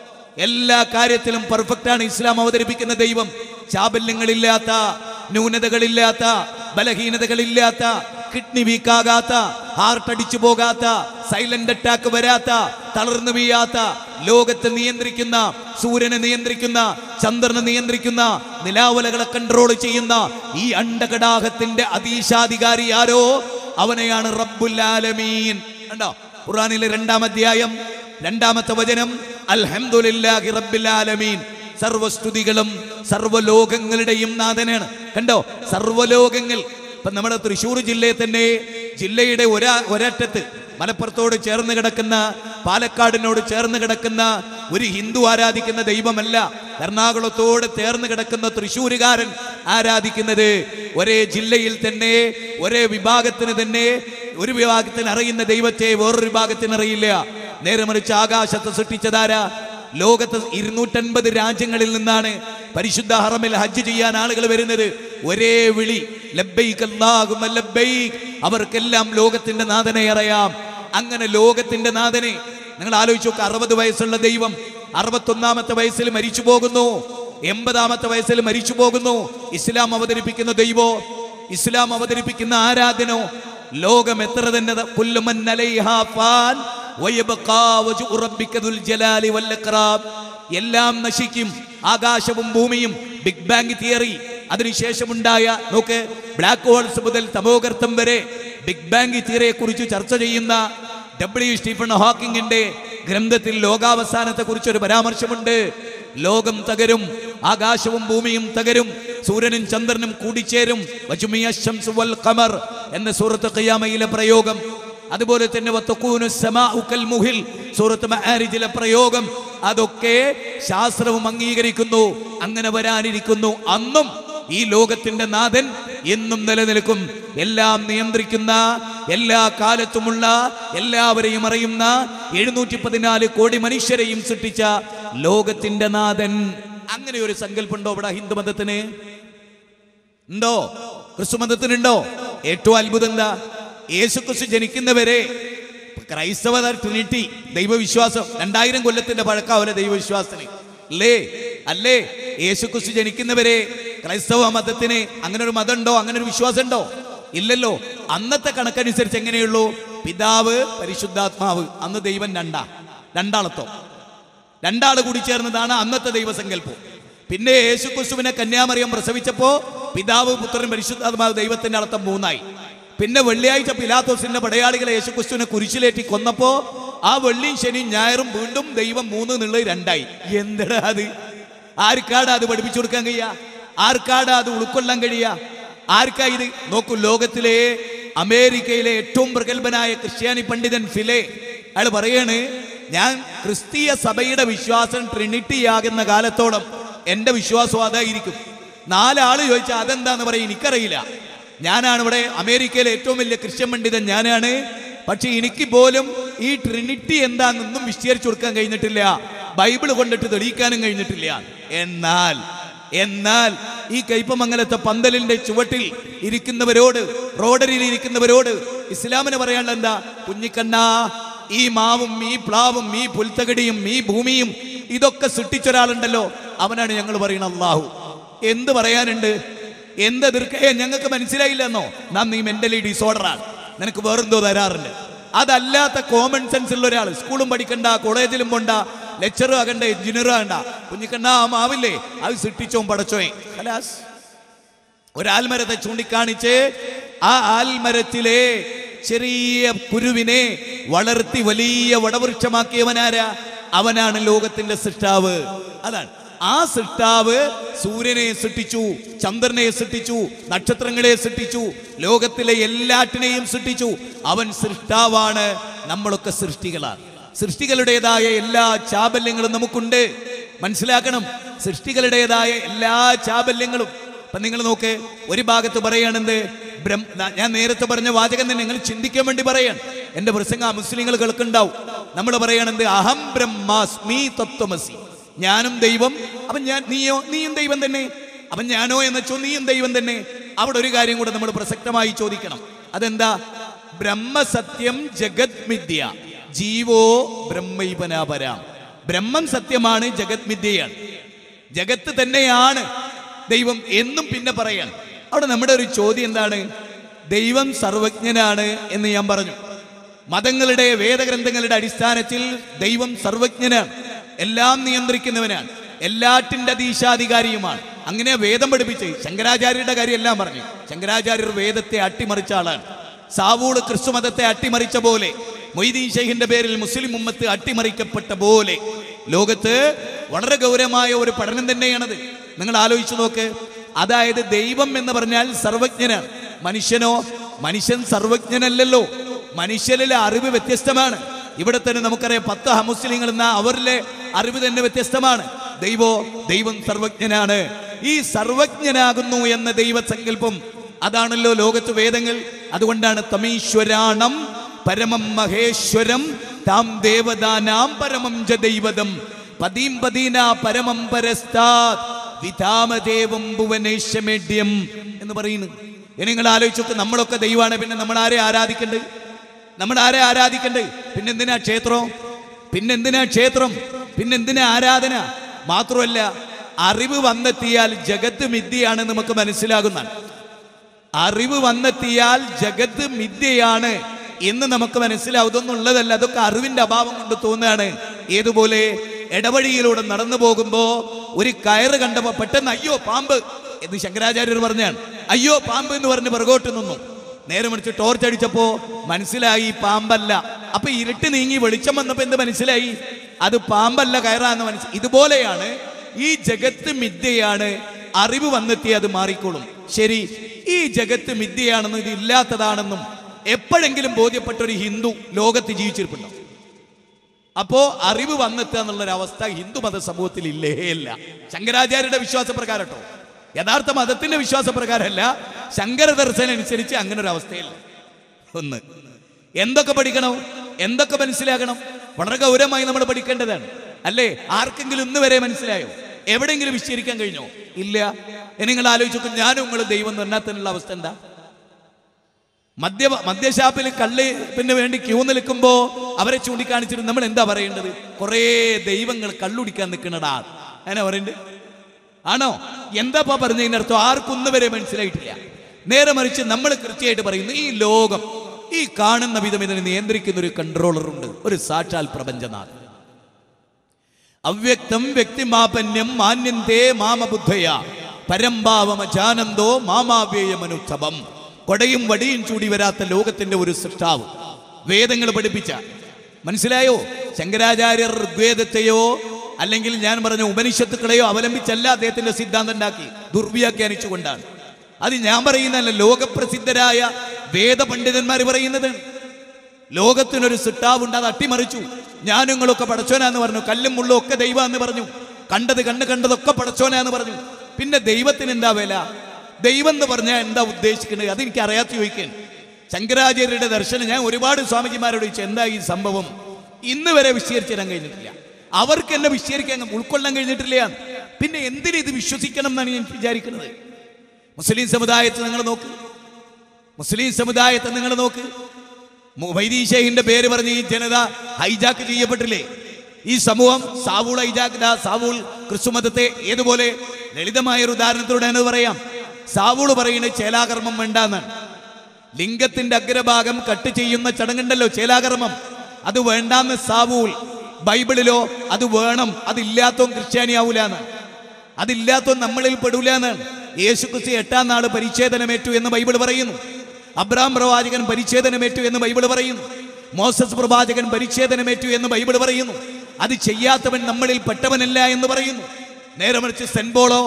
എല്ലാ കാര്യത്തിലും പെർഫെക്റ്റ് ആണ് ഇസ്ലാം അവതരിപ്പിക്കുന്ന ദൈവം ചാബല്യങ്ങളില്ലാത്ത ന്യൂനതകളില്ലാത്ത ബലഹീനതകളില്ലാത്ത കിഡ്നി വീക്കാകാത്ത ഹാർട്ട് അടിച്ചു പോകാത്ത സൈലന്റ് അറ്റാക്ക് വരാത്ത തളർന്നു വീഴാത്ത ലോകത്തെ നിയന്ത്രിക്കുന്ന സൂര്യനെ നിയന്ത്രിക്കുന്ന ചന്ദ്രനെ നിയന്ത്രിക്കുന്ന നിലാവലകളെ കൺട്രോൾ ചെയ്യുന്ന ഈ അണ്ടകടാഹത്തിന്റെ അതീശാധികാരി ആരോ അവനെയാണ് റബ്ബുൽ ആലമീൻ കണ്ടോ ഖുർആനിലെ രണ്ടാം അധ്യായം രണ്ടാമത്തെ വചനം അൽഹംദുലില്ലാഹി റബ്ബിൽ ആലമീൻ സർവസ്തുതികളും സർവ്വലോകങ്ങളുടെയും നാഥനാണ് കണ്ടോ സർവ്വലോകങ്ങൾ ഇപ്പൊ നമ്മുടെ തൃശ്ശൂർ ജില്ലയിൽ തന്നെ ജില്ലയുടെ ഒരാ ഒരറ്റത്ത് മലപ്പുറത്തോട് ചേർന്ന് കിടക്കുന്ന പാലക്കാടിനോട് ചേർന്ന് കിടക്കുന്ന ഒരു ഹിന്ദു ആരാധിക്കുന്ന ദൈവമല്ല എറണാകുളത്തോട് ചേർന്ന് കിടക്കുന്ന തൃശ്ശൂരുകാരൻ ആരാധിക്കുന്നത് ഒരേ ജില്ലയിൽ തന്നെ ഒരേ വിഭാഗത്തിന് തന്നെ ഒരു വിഭാഗത്തിന് അറിയുന്ന ദൈവത്തെ വേറൊരു വിഭാഗത്തിന് അറിയില്ല നേരെ മറിച്ച് ആകാശത്ത് സൃഷ്ടിച്ചതാരാ ലോകത്ത് ഇരുന്നൂറ്റൻപത് രാജ്യങ്ങളിൽ നിന്നാണ് പരിശുദ്ധ ഹറമിൽ ഹജ്ജ് ചെയ്യാൻ ആളുകൾ വരുന്നത് ഒരേ വിളി ലബ്ബൈക് അല്ലാഹുമ്മ ലബ്ബൈക് അവർക്കെല്ലാം ലോകത്തിന്റെ നാഥനെ അറിയാം അങ്ങനെ ലോകത്തിന്റെ നാഥനെ നിങ്ങൾ ആലോചിച്ച് നോക്കുക അറുപത് വയസ്സുള്ള ദൈവം അറുപത്തൊന്നാമത്തെ വയസ്സിൽ മരിച്ചു പോകുന്നു എൺപതാമത്തെ വയസ്സിൽ മരിച്ചു പോകുന്നു ഇസ്ലാം അവതരിപ്പിക്കുന്ന ദൈവോ ഇസ്ലാം അവതരിപ്പിക്കുന്ന ആരാധനോ ലോകം എത്ര തന്നെ പുല്ലുമൻ അലൈഹാ ഫാൻ വയബ്ഖാ വജ്ഹു റബ്ബിക ദുൽ ജലാലി വൽ ഇക്റാം എല്ലാം നശിക്കും ആകാശവും ഭൂമിയും ബിഗ് ബാങ് തിയറി അതിനുശേഷമുണ്ടായ നോക്ക് ബ്ലാക്ക് ഹോൾസ് മുതൽ തമോഗർത്തം വരെ ബിഗ് ബാങ് തിയറിയെ കുറിച്ച് ചർച്ച ചെയ്യുന്ന ഡബ്ല്യു സ്റ്റീഫൻ ഹോക്കിങ്ങിന്റെ ഗ്രന്ഥത്തിൽ ലോകാവസാനത്തെ കുറിച്ച് ഒരു പരാമർശമുണ്ട് ലോകം തകരും ആകാശവും ഭൂമിയും തകരും സൂര്യനും ചന്ദ്രനും കൂടിച്ചേരും വജുമിയ ശംസു വൽ ഖമർ എന്ന സൂറത്ത് ഖിയാമയിലെ പ്രയോഗം അതുപോലെ തന്നെ വത്തഖൂനു സമാഉ കൽ മുഹിൽ സൂറത്ത് മആരിജിലെ പ്രയോഗം അതൊക്കെ ശാസ്ത്രവും അംഗീകരിക്കുന്നു അങ്ങനെ വരാനിരിക്കുന്നു അന്നും ഈ ലോകത്തിന്റെ നാഥൻ എന്നും നിലനിൽക്കും എല്ലാം നിയന്ത്രിക്കുന്ന എല്ലാ കാലത്തുമുള്ള എല്ലാവരെയും അറിയുന്ന എഴുന്നൂറ്റി പതിനാല് കോടി മനുഷ്യരെയും സൃഷ്ടിച്ച ലോകത്തിന്റെ നാഥൻ അങ്ങനെ ഒരു സങ്കല്പുണ്ടോ ഇവിടെ ഹിന്ദു മതത്തിന് ഉണ്ടോ ക്രിസ്തുമതത്തിനുണ്ടോ ഏറ്റവും അത്ഭുതം എന്താ യേശു ക്രിസ്തു ജനിക്കുന്നവരെ ക്രൈസ്തവ ട്രിനിറ്റി ദൈവവിശ്വാസം രണ്ടായിരം കൊല്ലത്തിന്റെ പഴക്കാവലെ ദൈവവിശ്വാസത്തിന് അല്ലേ അല്ലേ യേശു ക്രിസ്തു ജനിക്കുന്നവരെ ക്രൈസ്തവ മതത്തിന് അങ്ങനെ ഒരു മതം ഉണ്ടോ അങ്ങനെ ഒരു വിശ്വാസം ഉണ്ടോ ഇല്ലല്ലോ അന്നത്തെ കണക്കനുസരിച്ച് എങ്ങനെയുള്ളൂ പിതാവ് പരിശുദ്ധാത്മാവ് അന്ന് ദൈവം രണ്ടാ രണ്ടാളത്തോ രണ്ടാള് കൂടി ചേർന്നതാണ് അന്നത്തെ ദൈവസങ്കല്പം പിന്നെ യേശു ക്രിസ്തുവിനെ കന്യാമറിയം പ്രസവിച്ചപ്പോ പിതാവ് പുത്രൻ പരിശുദ്ധാത്മാവ് ദൈവത്തിന്റെ അർത്ഥം മൂന്നായി പിന്നെ വെള്ളിയാഴ്ച പിലാത്തോസിന്റെ പടയാളികളെ യേശു ക്രിസ്തുവിനെ കുരിശിലേറ്റി കൊന്നപ്പോ ആ വെള്ളിയും ശനിയും ഞായറും വീണ്ടും ദൈവം മൂന്ന് എന്നുള്ളത് രണ്ടായി എന്തടാ അത് ആർക്കാടാ അത് പഠിപ്പിച്ചു കൊടുക്കാൻ കഴിയാ ആർക്കാടാ അത് ഉൾക്കൊള്ളാൻ കഴിയാ ആർക്കാ ഇത് നോക്കൂ ലോകത്തിലെ അമേരിക്കയിലെ ഏറ്റവും പ്രഗത്ഭനായ ക്രിസ്ത്യാനി പണ്ഡിതൻ ഫിലെ അയാൾ പറയാണ് ഞാൻ ക്രിസ്തീയ സഭയുടെ വിശ്വാസം ട്രിനിറ്റി ആകുന്ന കാലത്തോളം എന്റെ വിശ്വാസം അതായിരിക്കും നാലാള് ചോദിച്ചാൽ അതെന്താന്ന് പറയും എനിക്കറിയില്ല ഞാനാണ് ഇവിടെ അമേരിക്കയിലെ ഏറ്റവും വലിയ ക്രിസ്ത്യൻ പണ്ഡിതൻ ഞാനാണ് പക്ഷെ എനിക്ക് പോലും ഈ ട്രിനിറ്റി എന്താണെന്നൊന്നും വിശദീകരിച്ചു കൊടുക്കാൻ കഴിഞ്ഞിട്ടില്ല ബൈബിൾ കൊണ്ടിട്ട് തെളിയിക്കാനും കഴിഞ്ഞിട്ടില്ല എന്നാൽ എന്നാൽ ഈ കൈപ്പമംഗലത്തെ പന്തലിന്റെ ചുവട്ടിൽ ഇരിക്കുന്നവരോട് റോഡരിൽ ഇരിക്കുന്നവരോട് ഇസ്ലാമിന് പറയാനുള്ള എന്താ കുഞ്ഞിക്കണ്ണ ഈ മാവും ഈ പ്ലാവും ഈ പുൽത്തകടിയും ഈ ഭൂമിയും ഇതൊക്കെ സൃഷ്ടിച്ചൊരാളുണ്ടല്ലോ അവനാണ് ഞങ്ങൾ പറയുന്നത് അള്ളാഹു എന്ത് പറയാനുണ്ട് എന്ത് എതിർക്കേ ഞങ്ങൾക്ക് മനസ്സിലായില്ലെന്നോ നാം നീ മെന്റലി ഡിസോർഡറാണ് നിനക്ക് വേറെന്തോ തരാറുണ്ട് അതല്ലാത്ത കോമൺ സെൻസ് ഉള്ള ഒരാൾ സ്കൂളും പഠിക്കണ്ട കോളേജിലും പോണ്ട ലെക്ചറും ആകണ്ട എഞ്ചിനീയറും ആകണ്ട കുഞ്ഞിക്കണ്ണ ആ മാവില്ലേ അത് സൃഷ്ടിച്ചോ പടച്ചോയെ ഖലാസ് ഒരാൽമരത്തെ ചൂണ്ടിക്കാണിച്ച് ആ ആൽമരത്തിലെ ചെറിയ കുരുവിനെ വളർത്തി വലിയ വടവൃക്ഷമാക്കിയവനാരാ അവനാണ് ലോകത്തിന്റെ സൃഷ്ടാവ് അതാണ് ആ സൃഷ്ടാവ് സൂര്യനെ സൃഷ്ടിച്ചു ചന്ദ്രനെ സൃഷ്ടിച്ചു നക്ഷത്രങ്ങളെ സൃഷ്ടിച്ചു ലോകത്തിലെ എല്ലാറ്റിനെയും സൃഷ്ടിച്ചു അവൻ സൃഷ്ടാവാണ് നമ്മളൊക്കെ സൃഷ്ടികളാണ് സൃഷ്ടികളുടേതായ എല്ലാ ചാബല്യങ്ങളും നമുക്കുണ്ട് മനസ്സിലാക്കണം സൃഷ്ടികളുടേതായ എല്ലാ ചാബല്യങ്ങളും അപ്പൊ നിങ്ങൾ നോക്ക് ഒരു ഭാഗത്ത് പറയാണെന്ത് ബ്രഹ്മ ഞാൻ നേരത്തെ പറഞ്ഞ വാചകം തന്നെ നിങ്ങൾ ചിന്തിക്കാൻ വേണ്ടി പറയാൻ എന്റെ പ്രസംഗ മുസ്ലിങ്ങൾ കേൾക്കുണ്ടാവും നമ്മൾ പറയണെന്ത് അഹം ബ്രഹ്മാസ്മി തത്വമസി ഞാനും ദൈവം അപ്പൊ ഞാൻ നീയോ നീയും ദൈവം തന്നെ അപ്പൊ ഞാനോ എന്നച്ചോ നീയും ദൈവം തന്നെ അവിടെ ഒരു കാര്യം കൂടെ നമ്മൾ പ്രസക്തമായി ചോദിക്കണം അതെന്താ ബ്രഹ്മസത്യം ജഗത് മിഥ്യ ജീവോ ബ്രഹ്മൈപനാപരാം ബ്രഹ്മം സത്യമാണ് ജഗത് മിഥ്യയാണ് ജഗത്ത് തന്നെയാണ് ദൈവം എന്നും പിന്നെ പറയാൻ അവിടെ നമ്മുടെ ഒരു ചോദ്യം എന്താണ് ദൈവം സർവജ്ഞനാണ് എന്ന് ഞാൻ പറഞ്ഞു മതങ്ങളുടെ വേദഗ്രന്ഥങ്ങളുടെ അടിസ്ഥാനത്തിൽ ദൈവം സർവജ്ഞനാണ് എല്ലാം നിയന്ത്രിക്കുന്നവനാണ് എല്ലാറ്റിന്റെ അതീശാധികാരിയുമാണ് അങ്ങനെ വേദം പഠിപ്പിച്ച് ശങ്കരാചാര്യരുടെ കാര്യം എല്ലാം പറഞ്ഞു ശങ്കരാചാര്യർ വേദത്തെ അട്ടിമറിച്ച ആളാണ് സാവൂള് ക്രിസ്തുമതത്തെ അട്ടിമറിച്ച പോലെ മൊയ്തീൻ ഷെയ്ഖിന്റെ പേരിൽ മുസ്ലിം ഉമ്മത്ത് അട്ടിമറിക്കപ്പെട്ട പോലെ ലോകത്ത് വളരെ ഗൗരവമായ ഒരു പഠനം തന്നെയാണത് നിങ്ങൾ ആലോചിച്ചു നോക്ക് അതായത് ദൈവം എന്ന് പറഞ്ഞാൽ സർവജ്ഞനാണ് മനുഷ്യനോ മനുഷ്യൻ സർവജ്ഞനല്ലല്ലോ മനുഷ്യരിലെ അറിവ് വ്യത്യസ്തമാണ് ഇവിടെ തന്നെ നമുക്കറിയാം പത്ത് അമുസ്ലിങ്ങൾ എന്ന അവരിലെ അറിവ് തന്നെ വ്യത്യസ്തമാണ് ദൈവോ ദൈവം സർവജ്ഞനാണ് ഈ സർവജ്ഞനാകുന്നു എന്ന ദൈവസങ്കല്പം അതാണല്ലോ ലോകത്ത് വേദങ്ങൾ അതുകൊണ്ടാണ് തമീശ്വരാണം പരമം മഹേശ്വരം താം ദേവദാനാം പരമം ജ ദൈവതം പതീം പതീന പരമം പരസ്താത് വിധാമദേവം ഭുവനേശമേഡ്യം എന്ന് പറയുന്നു ഇനി നിങ്ങൾ ആലോചിച്ചൊക്കെ നമ്മളൊക്കെ ദൈവമാണ് പിന്നെ നമ്മൾ ആരെ ആരാധിക്കണ്ടേ നമ്മൾ ആരെ ആരാധിക്കണ്ടേ പിന്നെന്തിനാ ക്ഷേത്രം പിന്നെന്തിനാ ക്ഷേത്രം പിന്നെന്തിനാ ആരാധന മാത്രമല്ല അറിവ് വന്നെത്തിയാൽ ജഗത്ത് മിഥ്യയാണ് നമുക്ക് മനസ്സിലാകുന്നതാണ് അറിവ് വന്നെത്തിയാൽ ജഗത്ത് മിഥ്യയാണ് എന്ന് നമുക്ക് മനസ്സിലാവും ഇതൊന്നും ഉള്ളതല്ല അതൊക്കെ അറിവിന്റെ അഭാവം കൊണ്ട് തോന്നുകയാണ് ഏതുപോലെ ഇടവഴിയിലൂടെ നടന്നു പോകുമ്പോ ഒരു കയറ് കണ്ടപ്പോ പെട്ടെന്ന് അയ്യോ പാമ്പ് എന്ന് ശങ്കരാചാര്യർ പറഞ്ഞാണ് അയ്യോ പാമ്പ് എന്ന് പറഞ്ഞ് പിറകോട്ട് നിന്നു നേരെ മറിച്ച് ടോർച്ച് അടിച്ചപ്പോ മനസ്സിലായി പാമ്പല്ല അപ്പൊ ഇരുട്ട് നീങ്ങി വെളിച്ചം വന്നപ്പോ എന്ത് മനസ്സിലായി അത് പാമ്പല്ല കയറാന്ന് മനസ്സിലായി ഇതുപോലെയാണ് ഈ ജഗത്ത് മിഥ്യയാണ് അറിവ് വന്നെത്തി അത് മാറിക്കോളും ശരി ഈ ജഗത്ത് മിഥ്യയാണെന്നും ഇത് ഇല്ലാത്തതാണെന്നും എപ്പോഴെങ്കിലും ബോധ്യപ്പെട്ട ഒരു ഹിന്ദു ലോകത്ത് ജീവിച്ചിരിപ്പുണ്ടോ അപ്പോ അറിവ് വന്നെത്തുക എന്നുള്ളൊരവസ്ഥ ഹിന്ദു മത സമൂഹത്തിൽ ഇല്ലേ ഇല്ല ശങ്കരാചാര്യരുടെ വിശ്വാസപ്രകാരം കേട്ടോ യഥാർത്ഥ മതത്തിന്റെ വിശ്വാസപ്രകാരമല്ല ശങ്കര ദർശനം അനുസരിച്ച് അങ്ങനെ ഒരു അവസ്ഥയില്ല ഒന്ന് എന്തൊക്കെ പഠിക്കണം എന്തൊക്കെ മനസ്സിലാക്കണം വളരെ ഗൗരവമായി നമ്മൾ പഠിക്കേണ്ടതാണ് അല്ലേ ആർക്കെങ്കിലും ഇന്ന് വരെ മനസ്സിലായോ എവിടെയെങ്കിലും വിശദീകരിക്കാൻ കഴിഞ്ഞോ ഇല്ല ഇനി നിങ്ങൾ ആലോചിച്ചു ഞാനും നിങ്ങൾ ദൈവം എന്ന് പറഞ്ഞാൽ തന്നെയുള്ള അവസ്ഥ എന്താ മദ്യ മദ്യഷാപ്പിൽ കള്ള് പിന്നെ വേണ്ടി ക്യൂ നിൽക്കുമ്പോ അവരെ ചൂണ്ടിക്കാണിച്ചിട്ട് നമ്മൾ എന്താ പറയേണ്ടത് കുറേ ദൈവങ്ങൾ കള്ളുടിക്കാൻ നിൽക്കണടാ അങ്ങനെ പറയുന്നുണ്ട് ആണോ എന്താ പറഞ്ഞതിന്റെ അർത്ഥം ആർക്കൊന്നും വരെ മനസ്സിലായിട്ടില്ല നേരെ മറിച്ച് നമ്മൾ കൃത്യമായിട്ട് പറയുന്നു ഈ ലോകം ഈ കാണുന്ന വിധം ഇതിനെ നിയന്ത്രിക്കുന്ന ഒരു കൺട്രോളർ ഉണ്ട് ഒരു സാക്ഷാൽ പ്രപഞ്ചനാഥ് അവ്യക്തം വ്യക്തിമാപന്യം മാന്യന്തേ മാമബുദ്ധയ പരംഭാവമജാനന്ദോ മാമാവേയമനുത്തമം കൊടയും വടിയും ചൂടി വരാത്ത ലോകത്തിന്റെ ഒരു സൃഷ്ടാവ് വേദങ്ങൾ പഠിപ്പിച്ച മനസ്സിലായോ ശങ്കരാചാര്യർ ഋഗ്വേദത്തെയോ അല്ലെങ്കിൽ ഞാൻ പറഞ്ഞ ഉപനിഷത്തുക്കളെയോ അവലംബിച്ചല്ല അദ്ദേഹത്തിന്റെ സിദ്ധാന്തം ഉണ്ടാക്കി ദുർവ്യാഖ്യാനിച്ചുകൊണ്ടാണ് അത് ഞാൻ പറയുന്നതല്ല ലോകപ്രസിദ്ധരായ വേദപണ്ഡിതന്മാർ പറയുന്നത് ലോകത്തിനൊരു സിട്ടാവുണ്ട് അത് അട്ടിമറിച്ചു ഞാനുങ്ങളൊക്കെ പടച്ചോനാന്ന് പറഞ്ഞു കല്ലും മുള്ളും ഒക്കെ ദൈവമെന്ന് പറഞ്ഞു കണ്ടത് കണ്ണ് കണ്ടതൊക്കെ പടച്ചോനാന്ന് പറഞ്ഞു പിന്നെ ദൈവത്തിന് എന്താ വില ദൈവം എന്ന് പറഞ്ഞാൽ എന്താ ഉദ്ദേശിക്കുന്നത് അതെനിക്ക് അറിയാത്ത ചോദിക്കാൻ ശങ്കരാചാര്യരുടെ ദർശനം ഞാൻ ഒരുപാട് സ്വാമിജിമാരോട് ചോദിച്ചു എന്താ ഈ സംഭവം ഇന്ന് വരെ വിശദീകരിച്ചിടാൻ കഴിഞ്ഞിട്ടില്ല അവർക്ക് എന്നെ വിശദീകരിക്കാൻ ഉൾക്കൊള്ളാൻ കഴിഞ്ഞിട്ടില്ല പിന്നെ എന്തിന് ഇത് വിശ്വസിക്കണം എന്നാണ് ഞാൻ വിചാരിക്കുന്നത് മുസ്ലിം സമുദായത്തെ നിങ്ങൾ നോക്ക് മുസ്ലിം സമുദായത്തെ നിങ്ങൾ നോക്ക് മു- വൈദീശേഹിന്റെ പേര് പറഞ്ഞ് ഈ ജനത ഹൈജാക്ക് ചെയ്യപ്പെട്ടില്ലേ ഈ സമൂഹം സാവൂൾ ഹൈജാക്ക് സാവൂൾ ക്രിസ്തുമതത്തെ ഏതുപോലെ ലളിതമായ ഒരു ഉദാഹരണത്തിലൂടെ എന്ന് പറയാം സാവൂൾ പറയുന്നത് ചേലാകർമ്മം വേണ്ടാന്നാണ് ലിംഗത്തിന്റെ അഗ്രഭാഗം കട്ട് ചെയ്യുന്ന ചടങ്ങുണ്ടല്ലോ ചേലാകർമ്മം അത് വേണ്ടാന്ന് സാവൂൾ ബൈബിളിലോ അത് വേണം അതില്ലാത്തവൻ ക്രിസ്ത്യാനിയാവൂലാന്ന് അതില്ലാത്തവൻ നമ്മളിൽ പെടൂലെന്നാണ് യേശു ക്രിസ്തു എട്ടാം നാള് പരിച്ഛേദനമേറ്റു എന്ന് ബൈബിൾ പറയുന്നു അബ്രാം പ്രവാചകൻ പരിച്ഛേദനമേറ്റു എന്ന് ബൈബിൾ പറയുന്നു മോസസ് പ്രവാചകൻ പരിച്ഛേദനമേറ്റു എന്ന് ബൈബിൾ പറയുന്നു അത് ചെയ്യാത്തവൻ നമ്മളിൽ പെട്ടവനല്ല എന്ന് പറയുന്നു നേരെ മറിച്ച് സെൻബോളോ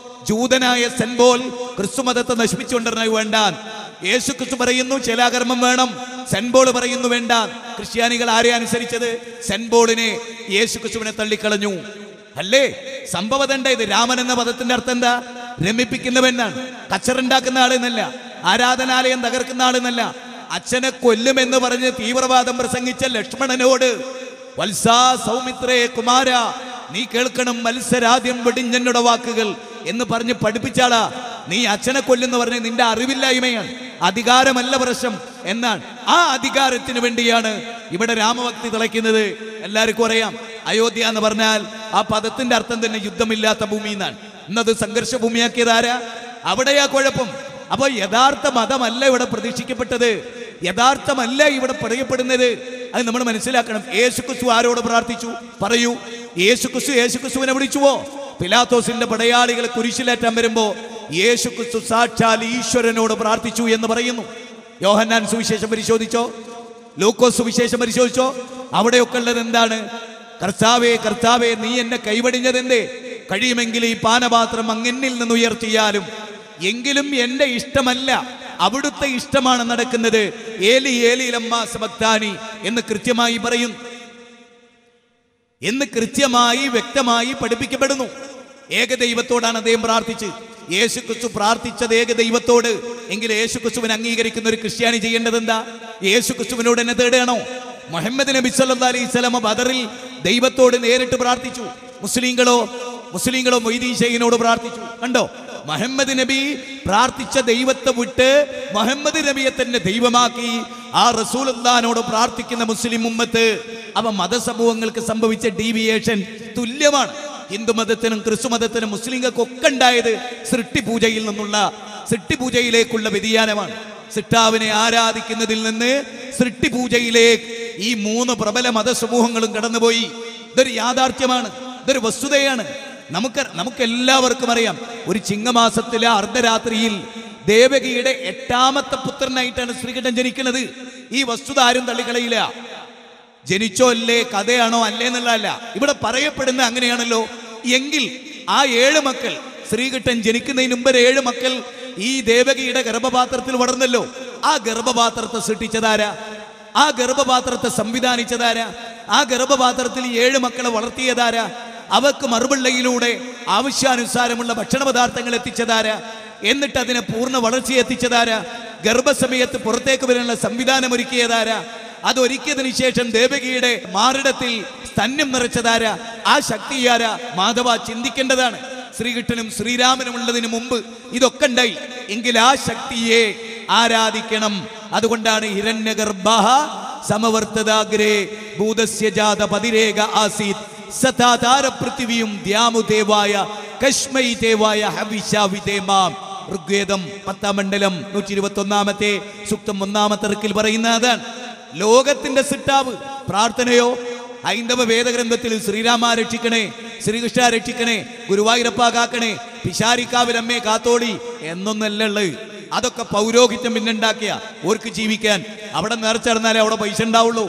ജൂതനായ സെൻബോൾ ക്രിസ്തുമതത്തെ നശിപ്പിച്ചുകൊണ്ടിരുന്നത് വേണ്ട യേശു ക്രിസ്തു പറയുന്നു ചേലാകർമ്മം വേണം സെൻബോൾ പറയുന്നു വേണ്ട ക്രിസ്ത്യാനികൾ ആരെ അനുസരിച്ചത് സെൻബോളിനെ യേശു ക്രിസ്തുവിനെ തള്ളിക്കളഞ്ഞു അല്ലേ സംഭവതണ്ട ഇത് രാമൻ എന്ന പദത്തിന്റെ അർത്ഥം എന്താ രമിപ്പിക്കുന്നവനാണ് കച്ചറുണ്ടാക്കുന്ന ആളെന്നല്ല ആരാധനാലയം തകർക്കുന്ന ആളെന്നല്ല അച്ഛനെ കൊല്ലുമെന്ന് പറഞ്ഞ് തീവ്രവാദം പ്രസംഗിച്ച ലക്ഷ്മണനോട് വത്സാ സൗമിത്രേ കുമാര നീ കേൾക്കണം മത്സരാദ്യം വെടിഞ്ഞെന്നുടെ വാക്കുകൾ എന്ന് പറഞ്ഞ് പഠിപ്പിച്ചാളാ നീ അച്ഛനെ കൊല്ലുന്ന പറഞ്ഞ് നിന്റെ അറിവില്ലായ്മയാണ് അധികാരമല്ല പ്രശ്നം എന്നാണ് ആ അധികാരത്തിന് വേണ്ടിയാണ് ഇവിടെ രാമഭക്തി തിളയ്ക്കുന്നത് എല്ലാവർക്കും അറിയാം അയോധ്യ എന്ന് പറഞ്ഞാൽ ആ പദത്തിന്റെ അർത്ഥം തന്നെ യുദ്ധമില്ലാത്ത ഭൂമി എന്നാണ് ഇന്നത് സംഘർഷ ഭൂമിയാക്കിയത് ആരാ അവിടെയാ കുഴപ്പം അപ്പൊ യഥാർത്ഥ മതമല്ല ഇവിടെ പ്രതീക്ഷിക്കപ്പെട്ടത് യഥാർത്ഥമല്ല ഇവിടെ പറയപ്പെടുന്നത് അത് നമ്മൾ മനസ്സിലാക്കണം യേശു ക്രിസ്തു ആരോട് പ്രാർത്ഥിച്ചു പറയൂ യേശു ക്രിസ്തു യേശു ക്രിസ്തുവിനെ വിളിച്ചുവോ പിലാത്തോസിന്റെ പടയാളികളെ കുരിശിലേറ്റാൻ വരുമ്പോ യേശു ക്രിസ്തു സാക്ഷാൽ ഈശ്വരനോട് പ്രാർത്ഥിച്ചു എന്ന് പറയുന്നു യോഹന്നാൻ സുവിശേഷം പരിശോധിച്ചോ ലൂക്കോസ് സുവിശേഷം പരിശോധിച്ചോ അവിടെയൊക്കെ ഉള്ളത് എന്താണ് കർത്താവേ കർത്താവേ നീ എന്നെ കൈവടിഞ്ഞതെന്തേ കഴിയുമെങ്കിൽ ഈ പാനപാത്രം അങ്ങന്നിൽ നിന്ന് ഉയർത്തിയാലും എങ്കിലും എന്റെ ഇഷ്ടമല്ല അവിടുത്തെ ഇഷ്ടമാണ് നടക്കുന്നത് ഏലി ഏലി ലമ്മ സമക്താനി എന്ന് കൃത്യമായി പറയും എന്ന് കൃത്യമായി വ്യക്തമായി പഠിപ്പിക്കപ്പെടുന്നു ഏകദൈവത്തോടാണ് അദ്ദേഹം പ്രാർത്ഥിച്ച് യേശു ക്രിസ്തു പ്രാർത്ഥിച്ചത് ഏകദൈവത്തോട് എങ്കിൽ യേശു ക്രിസ്തുവിനെ അംഗീകരിക്കുന്ന ഒരു ക്രിസ്ത്യാനി ചെയ്യേണ്ടത് എന്താ യേശു ക്രിസ്തുവിനോട് എന്നെ തേടുകയാണോ മുഹമ്മദ് നബി സല്ലാ അലൈഹി സ്വലമ ബദറിൽ ദൈവത്തോട് നേരിട്ട് പ്രാർത്ഥിച്ചു മുസ്ലിങ്ങളോ മുസ്ലിങ്ങളോ മൊയ്തീൻ ഷെയ്ഖിനോട് പ്രാർത്ഥിച്ചു കണ്ടോ മുഹമ്മദ് നബി പ്രാർത്ഥിച്ച ദൈവത്തെ വിട്ട് മുഹമ്മദ് നബിയെ തന്നെ ദൈവമാക്കി ആ റസൂൽദാനോട് പ്രാർത്ഥിക്കുന്ന മുസ്ലിം ഉമ്മത്ത് അവ മതസമൂഹങ്ങൾക്ക് സംഭവിച്ച ഡീവിയേഷൻ തുല്യമാണ് ഹിന്ദു മതത്തിനും ക്രിസ്തു മതത്തിനും മുസ്ലിങ്ങൾക്കൊക്കെ ഉണ്ടായത് സൃഷ്ടിപൂജയിൽ നിന്നുള്ള സൃഷ്ടിപൂജയിലേക്കുള്ള വ്യതിയാനമാണ് സിട്ടാവിനെ ആരാധിക്കുന്നതിൽ നിന്ന് സൃഷ്ടിപൂജയിലേക്ക് ഈ മൂന്ന് പ്രബല മതസമൂഹങ്ങളും കടന്നുപോയി ഇതൊരു യാഥാർത്ഥ്യമാണ് ഇതൊരു വസ്തുതയാണ് നമുക്ക് നമുക്ക് എല്ലാവർക്കും അറിയാം ഒരു ചിങ്ങമാസത്തിലെ അർദ്ധരാത്രിയിൽ ദേവകിയുടെ എട്ടാമത്തെ പുത്രനായിട്ടാണ് ശ്രീകണ്ഠൻ ജനിക്കുന്നത് ഈ വസ്തുത ആരും തള്ളിക്കളയില്ല ജനിച്ചോ അല്ലേ കഥയാണോ അല്ലേ എന്നുള്ളതല്ല ഇവിടെ പറയപ്പെടുന്ന അങ്ങനെയാണല്ലോ എങ്കിൽ ആ ഏഴ് മക്കൾ ശ്രീകൃഷ്ണൻ ജനിക്കുന്നതിന് മുമ്പ് ഒരു ഏഴ് മക്കൾ ഈ ദേവകിയുടെ ഗർഭപാത്രത്തിൽ വളർന്നല്ലോ ആ ഗർഭപാത്രത്തെ സൃഷ്ടിച്ചതാരാ ആ ഗർഭപാത്രത്തെ സംവിധാനിച്ചതാരാ ആ ഗർഭപാത്രത്തിൽ ഈ ഏഴ് മക്കളെ വളർത്തിയതാരാ അവർക്ക് മറുപിള്ളയിലൂടെ ആവശ്യാനുസാരമുള്ള ഭക്ഷണ പദാർത്ഥങ്ങൾ എത്തിച്ചതാരാ എന്നിട്ട് അതിനെ പൂർണ്ണ വളർച്ച എത്തിച്ചതാരാ ഗർഭസമയത്ത് പുറത്തേക്ക് വരാനുള്ള സംവിധാനം ഒരുക്കിയതാരാ അതൊരുക്കിയതിനു ശേഷം ദേവകിയുടെ മാറിടത്തിൽ സ്തന്യം നിറച്ചതാരാ ആ ശക്തിയാരാ മാധവ ചിന്തിക്കേണ്ടതാണ് ശ്രീകൃഷ്ണനും ശ്രീരാമനും ഉള്ളതിന് മുമ്പ് ഇതൊക്കെ ഉണ്ടായി എങ്കിൽ ആ ശക്തിയെ ആരാധിക്കണം അതുകൊണ്ടാണ് ഹിരണ്യഗർഭ സമവർത്തതാഗ്രേ ഭൂതസ്യ ജാത പതിരേക ആസീത് സതാതാര പൃഥിവിയും ദ്യാമുദേവായ കശ്മൈ ദേവായ ഹവിശാവിദേമാം ഋഗ്വേദം പത്താം മണ്ഡലം നൂറ്റി ഇരുപത്തി ഒന്നാമത്തെ സൂക്തം ഒന്നാമത്തെ റിക്കിൽ പറയുന്ന അതാണ് ലോകത്തിന്റെ സിട്ടാവ് പ്രാർത്ഥനയോ ഹൈന്ദവ വേദഗ്രന്ഥത്തിൽ ശ്രീരാമ രക്ഷിക്കണേ ശ്രീകൃഷ്ണ രക്ഷിക്കണേ ഗുരുവായൂരപ്പ കാക്കണേ പിശാരിക്കാവിലമ്മേ കാത്തോടി എന്നൊന്നല്ല ഉള്ളത് അതൊക്കെ പൗരോഹിത്യം പിന്നുണ്ടാക്കിയ ഓർക്ക് ജീവിക്കാൻ അവിടെ നേർച്ചടന്നാലേ അവിടെ പൈസ ഉണ്ടാവുള്ളൂ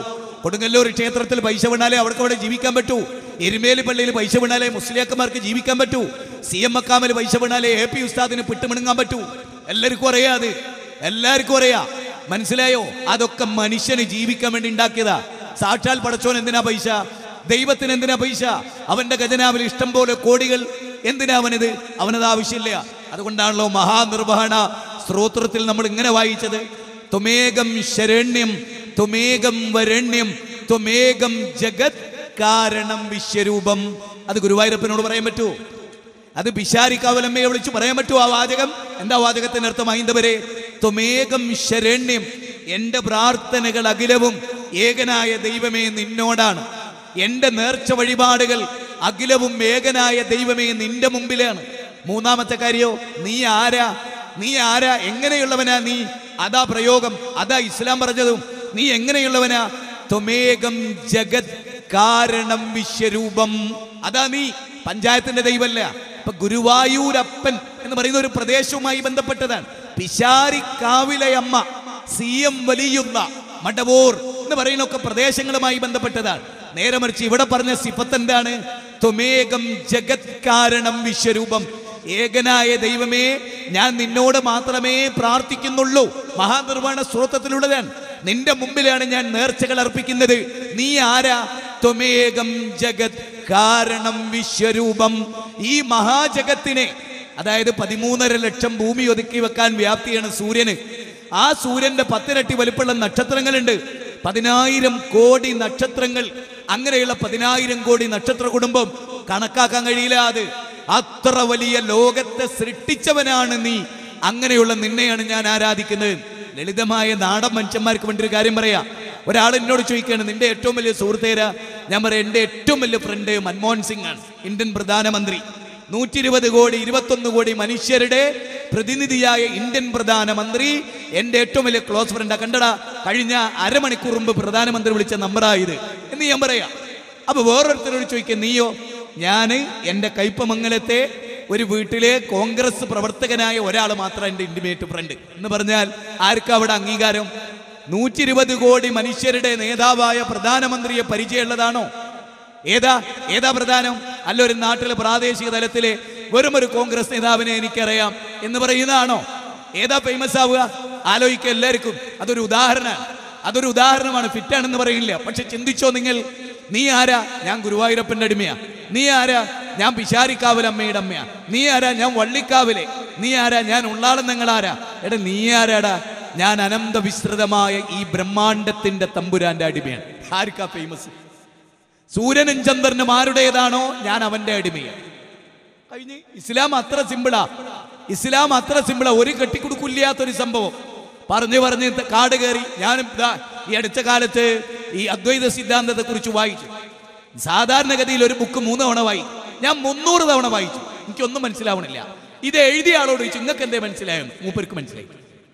കൊടുങ്ങല്ലൂർ ക്ഷേത്രത്തിൽ പൈസ വീണാലേ അവർക്ക് അവിടെ ജീവിക്കാൻ പറ്റൂ എരുമേലി പള്ളിയിൽ പൈസ വീണാലേ മുസ്ലിയാക്കന്മാർക്ക് ജീവിക്കാൻ പറ്റൂ സി എം മക്കാമിൽ പൈസ വീണാലേ എ പി ഉസ്താദിന് പിട്ടുമിണങ്ങാൻ പറ്റൂ എല്ലാവർക്കും അറിയാം അത് എല്ലാവർക്കും അറിയാം മനസ്സിലായോ അതൊക്കെ മനുഷ്യന് ജീവിക്കാൻ വേണ്ടി ഉണ്ടാക്കിയതാ സാക്ഷാൽ പടച്ചോൻ എന്തിനാ പൈസ ദൈവത്തിന് എന്തിനാ പൈസ അവന്റെ ഖജനാവിൽ ഇഷ്ടം പോലെ കോടികൾ എന്തിനാ അവനിത് അവനത് ആവശ്യമില്ല അതുകൊണ്ടാണല്ലോ മഹാനിർവഹണ സ്ത്രോത്രത്തിൽ നമ്മൾ ഇങ്ങനെ വായിച്ചത് ത്വമേകം ശരണ്യം ത്വമേകം വരണ്യം ത്വമേകം ജഗത് കാരണം വിശ്വരൂപം അത് ഗുരുവായൂരപ്പനോട് പറയാൻ പറ്റൂ അത് ബിശാരിക്കാവലമ്മയെ വിളിച്ച് പറയാൻ പറ്റുമോ ആ വാചകം എന്താ വാചകത്തിന്റെ അർത്ഥം ഐന്തവരെ ത്വമേകം ശരണ്യം എന്റെ പ്രാർത്ഥനകൾ അഖിലവും ഏകനായ ദൈവമേ നിന്നോടാണ് എന്റെ നേർച്ച വഴിപാടുകൾ അഖിലവും ഏകനായ ദൈവമേ നിന്റെ മുമ്പിലാണ് മൂന്നാമത്തെ കാര്യോ നീ ആരാ നീ ആരാ എങ്ങനെയുള്ളവനാ നീ അതാ പ്രയോഗം അതാ ഇസ്ലാം പറഞ്ഞതും നീ എങ്ങനെയുള്ളവനാ ത്വമേകം ജഗത് കാരണം വിശ്വരൂപം അതാ നീ പഞ്ചായത്തിന്റെ ദൈവമല്ല ഇപ്പൊ ഗുരുവായൂരപ്പൻ എന്ന് പറയുന്ന ഒരു പ്രദേശവുമായി ബന്ധപ്പെട്ടതാണ് പിശാരിക്കാവിലെ അമ്മ സി എം വലിയുന്ന മടവൂർ എന്ന് പറയുന്നൊക്കെ പ്രദേശങ്ങളുമായി ബന്ധപ്പെട്ടതാണ് നേരെ മറിച്ച് ഇവിടെ പറഞ്ഞ സിഫത്ത് എന്താണ് ത്വമേകം ജഗത് കാരണം വിശ്വരൂപം ഏകനായ ദൈവമേ ഞാൻ നിന്നോട് മാത്രമേ പ്രാർത്ഥിക്കുന്നുള്ളൂ മഹാനിർവ്വാണ സ്രോതത്തിലുള്ളതാണ് നിന്റെ മുമ്പിലാണ് ഞാൻ നേർച്ചകൾ അർപ്പിക്കുന്നത് നീ ആരാ ത്വമേകം ജഗത് കാരണം വിശ്വരൂപം ഈ മഹാജഗത്തിനെ അതായത് പതിമൂന്നര ലക്ഷം ഭൂമി ഒതുക്കി വെക്കാൻ വ്യാപ്തിയാണ് സൂര്യന് ആ സൂര്യന്റെ പത്തിരട്ടി വലുപ്പമുള്ള നക്ഷത്രങ്ങളുണ്ട് പതിനായിരം കോടി നക്ഷത്രങ്ങൾ അങ്ങനെയുള്ള പതിനായിരം കോടി നക്ഷത്ര കുടുംബം കണക്കാക്കാൻ കഴിയില്ല അത് അത്ര വലിയ ലോകത്തെ സൃഷ്ടിച്ചവനാണ് നീ അങ്ങനെയുള്ള നിന്നെയാണ് ഞാൻ ആരാധിക്കുന്നത് ലളിതമായ നാടൻ മനുഷ്യന്മാർക്ക് വേണ്ടി ഒരു കാര്യം പറയാം ഒരാൾ എന്നോട് ചോദിക്കുകയാണ് നിന്റെ ഏറ്റവും വലിയ സുഹൃത്തേരാ ഞാൻ പറയാം എൻ്റെ ഏറ്റവും വലിയ ഫ്രണ്ട് മൻമോഹൻ സിംഗ് ആണ് ഇന്ത്യൻ പ്രധാനമന്ത്രി നൂറ്റി ഇരുപത് കോടി ഇരുപത്തൊന്ന് കോടി മനുഷ്യരുടെ പ്രതിനിധിയായ ഇന്ത്യൻ പ്രധാനമന്ത്രി എൻ്റെ ഏറ്റവും വലിയ ക്ലോസ് ഫ്രണ്ടാ കണ്ടടാ കഴിഞ്ഞ അരമണിക്കൂർ മുമ്പ് പ്രധാനമന്ത്രി വിളിച്ച നമ്പറായത് എന്ന് ഞാൻ പറയാം അപ്പൊ വേറൊരുത്തരോട് ചോദിക്കുക നീയോ ഞാന് എൻ്റെ കയ്പമംഗലത്തെ ഒരു വീട്ടിലെ കോൺഗ്രസ് പ്രവർത്തകനായ ഒരാൾ മാത്രം എൻ്റെ ഇന്റിമേറ്റ് ഫ്രണ്ട് എന്ന് പറഞ്ഞാൽ ആർക്കാ അവിടെ അംഗീകാരം നൂറ്റി ഇരുപത് കോടി മനുഷ്യരുടെ നേതാവായ പ്രധാനമന്ത്രിയെ പരിചയമുള്ളതാണോ ഏതാ ഏതാ പ്രധാനം അല്ല ഒരു നാട്ടിലെ പ്രാദേശിക തലത്തിലെ വെറും ഒരു കോൺഗ്രസ് നേതാവിനെ എനിക്കറിയാം എന്ന് പറയുന്നതാണോ ഏതാ ഫേമസ് ആവുക ആലോചിക്കുക എല്ലാവർക്കും അതൊരു ഉദാഹരണം അതൊരു ഉദാഹരണമാണ് ഫിറ്റാണെന്ന് പറയില്ല പക്ഷെ ചിന്തിച്ചോ നിങ്ങൾ നീ ആരാ ഞാൻ ഗുരുവായൂരപ്പന്റെ അടിമയാ നീ ആരാ ഞാൻ പിശാരിക്കാവിലെ അമ്മയുടെ അമ്മയാ നീ ആരാ ഞാൻ വള്ളിക്കാവിലെ നീ ആരാ ഞാൻ ഉള്ളാളം നിങ്ങൾ ആരാ എടാ നീ ആരാടാ ഞാൻ അനന്ത വിസ്തൃതമായ ഈ ബ്രഹ്മാണ്ടത്തിന്റെ തമ്പുരാന്റെ അടിമയാണ് ആർക്കാ ഫേമസ് സൂര്യനും ചന്ദ്രനും ആരുടേതാണോ ഞാൻ അവന്റെ അടിമയാണ് കഴിഞ്ഞ് ഇസ്ലാം അത്ര സിമ്പിളാ ഇസ്ലാം അത്ര സിമ്പിളാ ഒരു കെട്ടിക്കൊടുക്കില്ലാത്തൊരു സംഭവം പറഞ്ഞു പറഞ്ഞ് ത- കാട് കയറി ഞാനും ദാ ഈ അടുത്ത കാലത്ത് ഈ അദ്വൈത സിദ്ധാന്തത്തെ കുറിച്ച് വായിച്ചു സാധാരണഗതിയിൽ ഒരു ബുക്ക് മൂന്ന് തവണ വായിക്കും ഞാൻ മുന്നൂറ് തവണ വായിച്ചു എനിക്കൊന്നും മനസ്സിലാവണില്ല ഇത് എഴുതിയ ആളോട് ചോദിച്ചു നിങ്ങൾക്ക് എന്തേ മനസ്സിലായെന്ന് മൂപ്പർക്ക് മനസ്സിലായി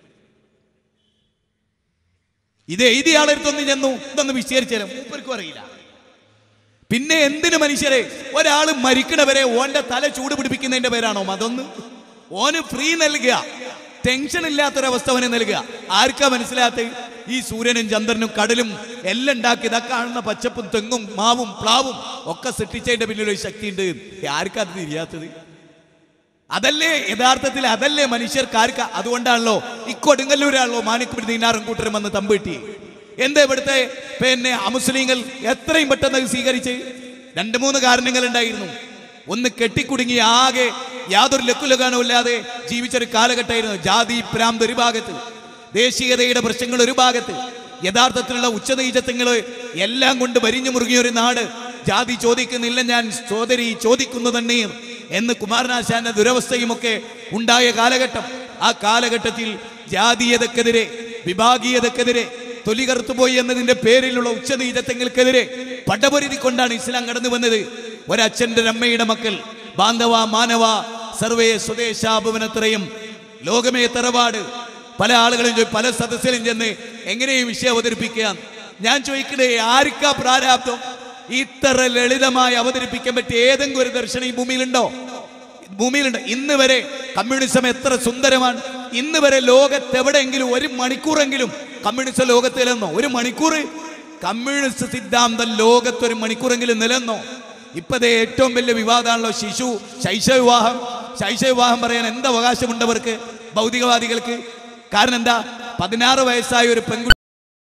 ഇത് എഴുതിയ ആളെടുത്തൊന്ന് ചെന്നു ഇതൊന്ന് വിശദീകരിച്ചു തരാം മൂപ്പർക്കും അറിയില്ല പിന്നെ എന്തിന് മനുഷ്യരെ ഒരാൾ മരിക്കണവരെ ഓന്റെ തല ചൂട് പിടിപ്പിക്കുന്നതിന്റെ പേരാണോ മതൊന്ന് ഓന് ഫ്രീ നൽകുക ടെൻഷൻ ഇല്ലാത്തൊരവസ്ഥ അവന് നൽകുക ആർക്കാ മനസ്സിലാത്ത ഈ സൂര്യനും ചന്ദ്രനും കടലും എല്ലാം ഉണ്ടാക്കി ഇതാ കാണുന്ന പച്ചപ്പും തെങ്ങും മാവും പ്ലാവും ഒക്കെ സൃഷ്ടിച്ചതിന്റെ പിന്നിൽ ഒരു ശക്തി ഉണ്ട് ആർക്കാ അത് തിരിയാത്തത് അതല്ലേ യഥാർത്ഥത്തിൽ അതല്ലേ മനുഷ്യർക്കാർക്ക് അതുകൊണ്ടാണല്ലോ ഈ കൊടുങ്ങല്ലൂരാണല്ലോ മാണിക്കുപിടി നീനാറും കൂട്ടരും വന്ന് തമ്പിട്ടി എന്താ ഇവിടുത്തെ പിന്നെ അമുസ്ലിങ്ങൾ എത്രയും പെട്ടെന്ന് അത് സ്വീകരിച്ച് രണ്ട് മൂന്ന് കാരണങ്ങൾ ഉണ്ടായിരുന്നു ഒന്ന് കെട്ടിക്കുടുങ്ങി ആകെ യാതൊരു ലക്കുലകാനവും ഇല്ലാതെ ജീവിച്ചൊരു കാലഘട്ടമായിരുന്നു ജാതി പ്രാന്ത് ഒരു ഭാഗത്ത് ദേശീയതയുടെ പ്രശ്നങ്ങൾ ഒരു ഭാഗത്ത് യഥാർത്ഥത്തിലുള്ള ഉച്ചനീചത്വങ്ങൾ എല്ലാം കൊണ്ട് വരിഞ്ഞു മുറുകിയ ഒരു നാട് ജാതി ചോദിക്കുന്നില്ല ഞാൻ സോദരി ചോദിക്കുന്നു തന്നെ എന്ന് കുമാരനാശാന്റെ ദുരവസ്ഥയുമൊക്കെ ഉണ്ടായ കാലഘട്ടം ആ കാലഘട്ടത്തിൽ ജാതീയതക്കെതിരെ വിഭാഗീയതക്കെതിരെ തൊലി കറുത്തുപോയി എന്നതിന്റെ പേരിലുള്ള ഉച്ചനീചത്വങ്ങൾക്കെതിരെ പടപൊരുതി കൊണ്ടാണ് ഇസ്ലാം കടന്നു വന്നത് ഒരച്ഛന്റെ അമ്മയുടെ മക്കൾ ബാന്ധവ മാനവ സർവേ സ്വദേശാഭവനത്രയും ലോകമേ തറവാട് പല ആളുകളും ചോദി- പല സദസ്സിലും ചെന്ന് എങ്ങനെയും വിഷയം അവതരിപ്പിക്കുക ഞാൻ ചോദിക്കണേ ആർക്കാ പ്രാരാബ്ദം ഇത്ര ലളിതമായി അവതരിപ്പിക്കാൻ പറ്റിയ ഏതെങ്കിലും ഒരു ദർശനം ഈ ഭൂമിയിലുണ്ടോ ഭൂമിയിലുണ്ട് ഇന്ന് വരെ കമ്മ്യൂണിസം എത്ര സുന്ദരമാണ് ഇന്ന് വരെ ലോകത്തെവിടെയെങ്കിലും ഒരു മണിക്കൂറെങ്കിലും കമ്മ്യൂണിസ്റ്റ് ലോകത്തിലെന്നോ ഒരു മണിക്കൂർ കമ്മ്യൂണിസ്റ്റ് സിദ്ധാന്തം ലോകത്തൊരു മണിക്കൂറെങ്കിലും നിലന്നോ ഇപ്പതേ ഏറ്റവും വലിയ വിവാദമാണല്ലോ ശിശു ശൈശവ വിവാഹം ശൈശവ വിവാഹം പറയാൻ എന്ത് അവകാശമുണ്ട് അവർക്ക് ഭൗതികവാദികൾക്ക് കാരണം എന്താ പതിനാറ് വയസ്സായ ഒരു പെൺകുട്ടി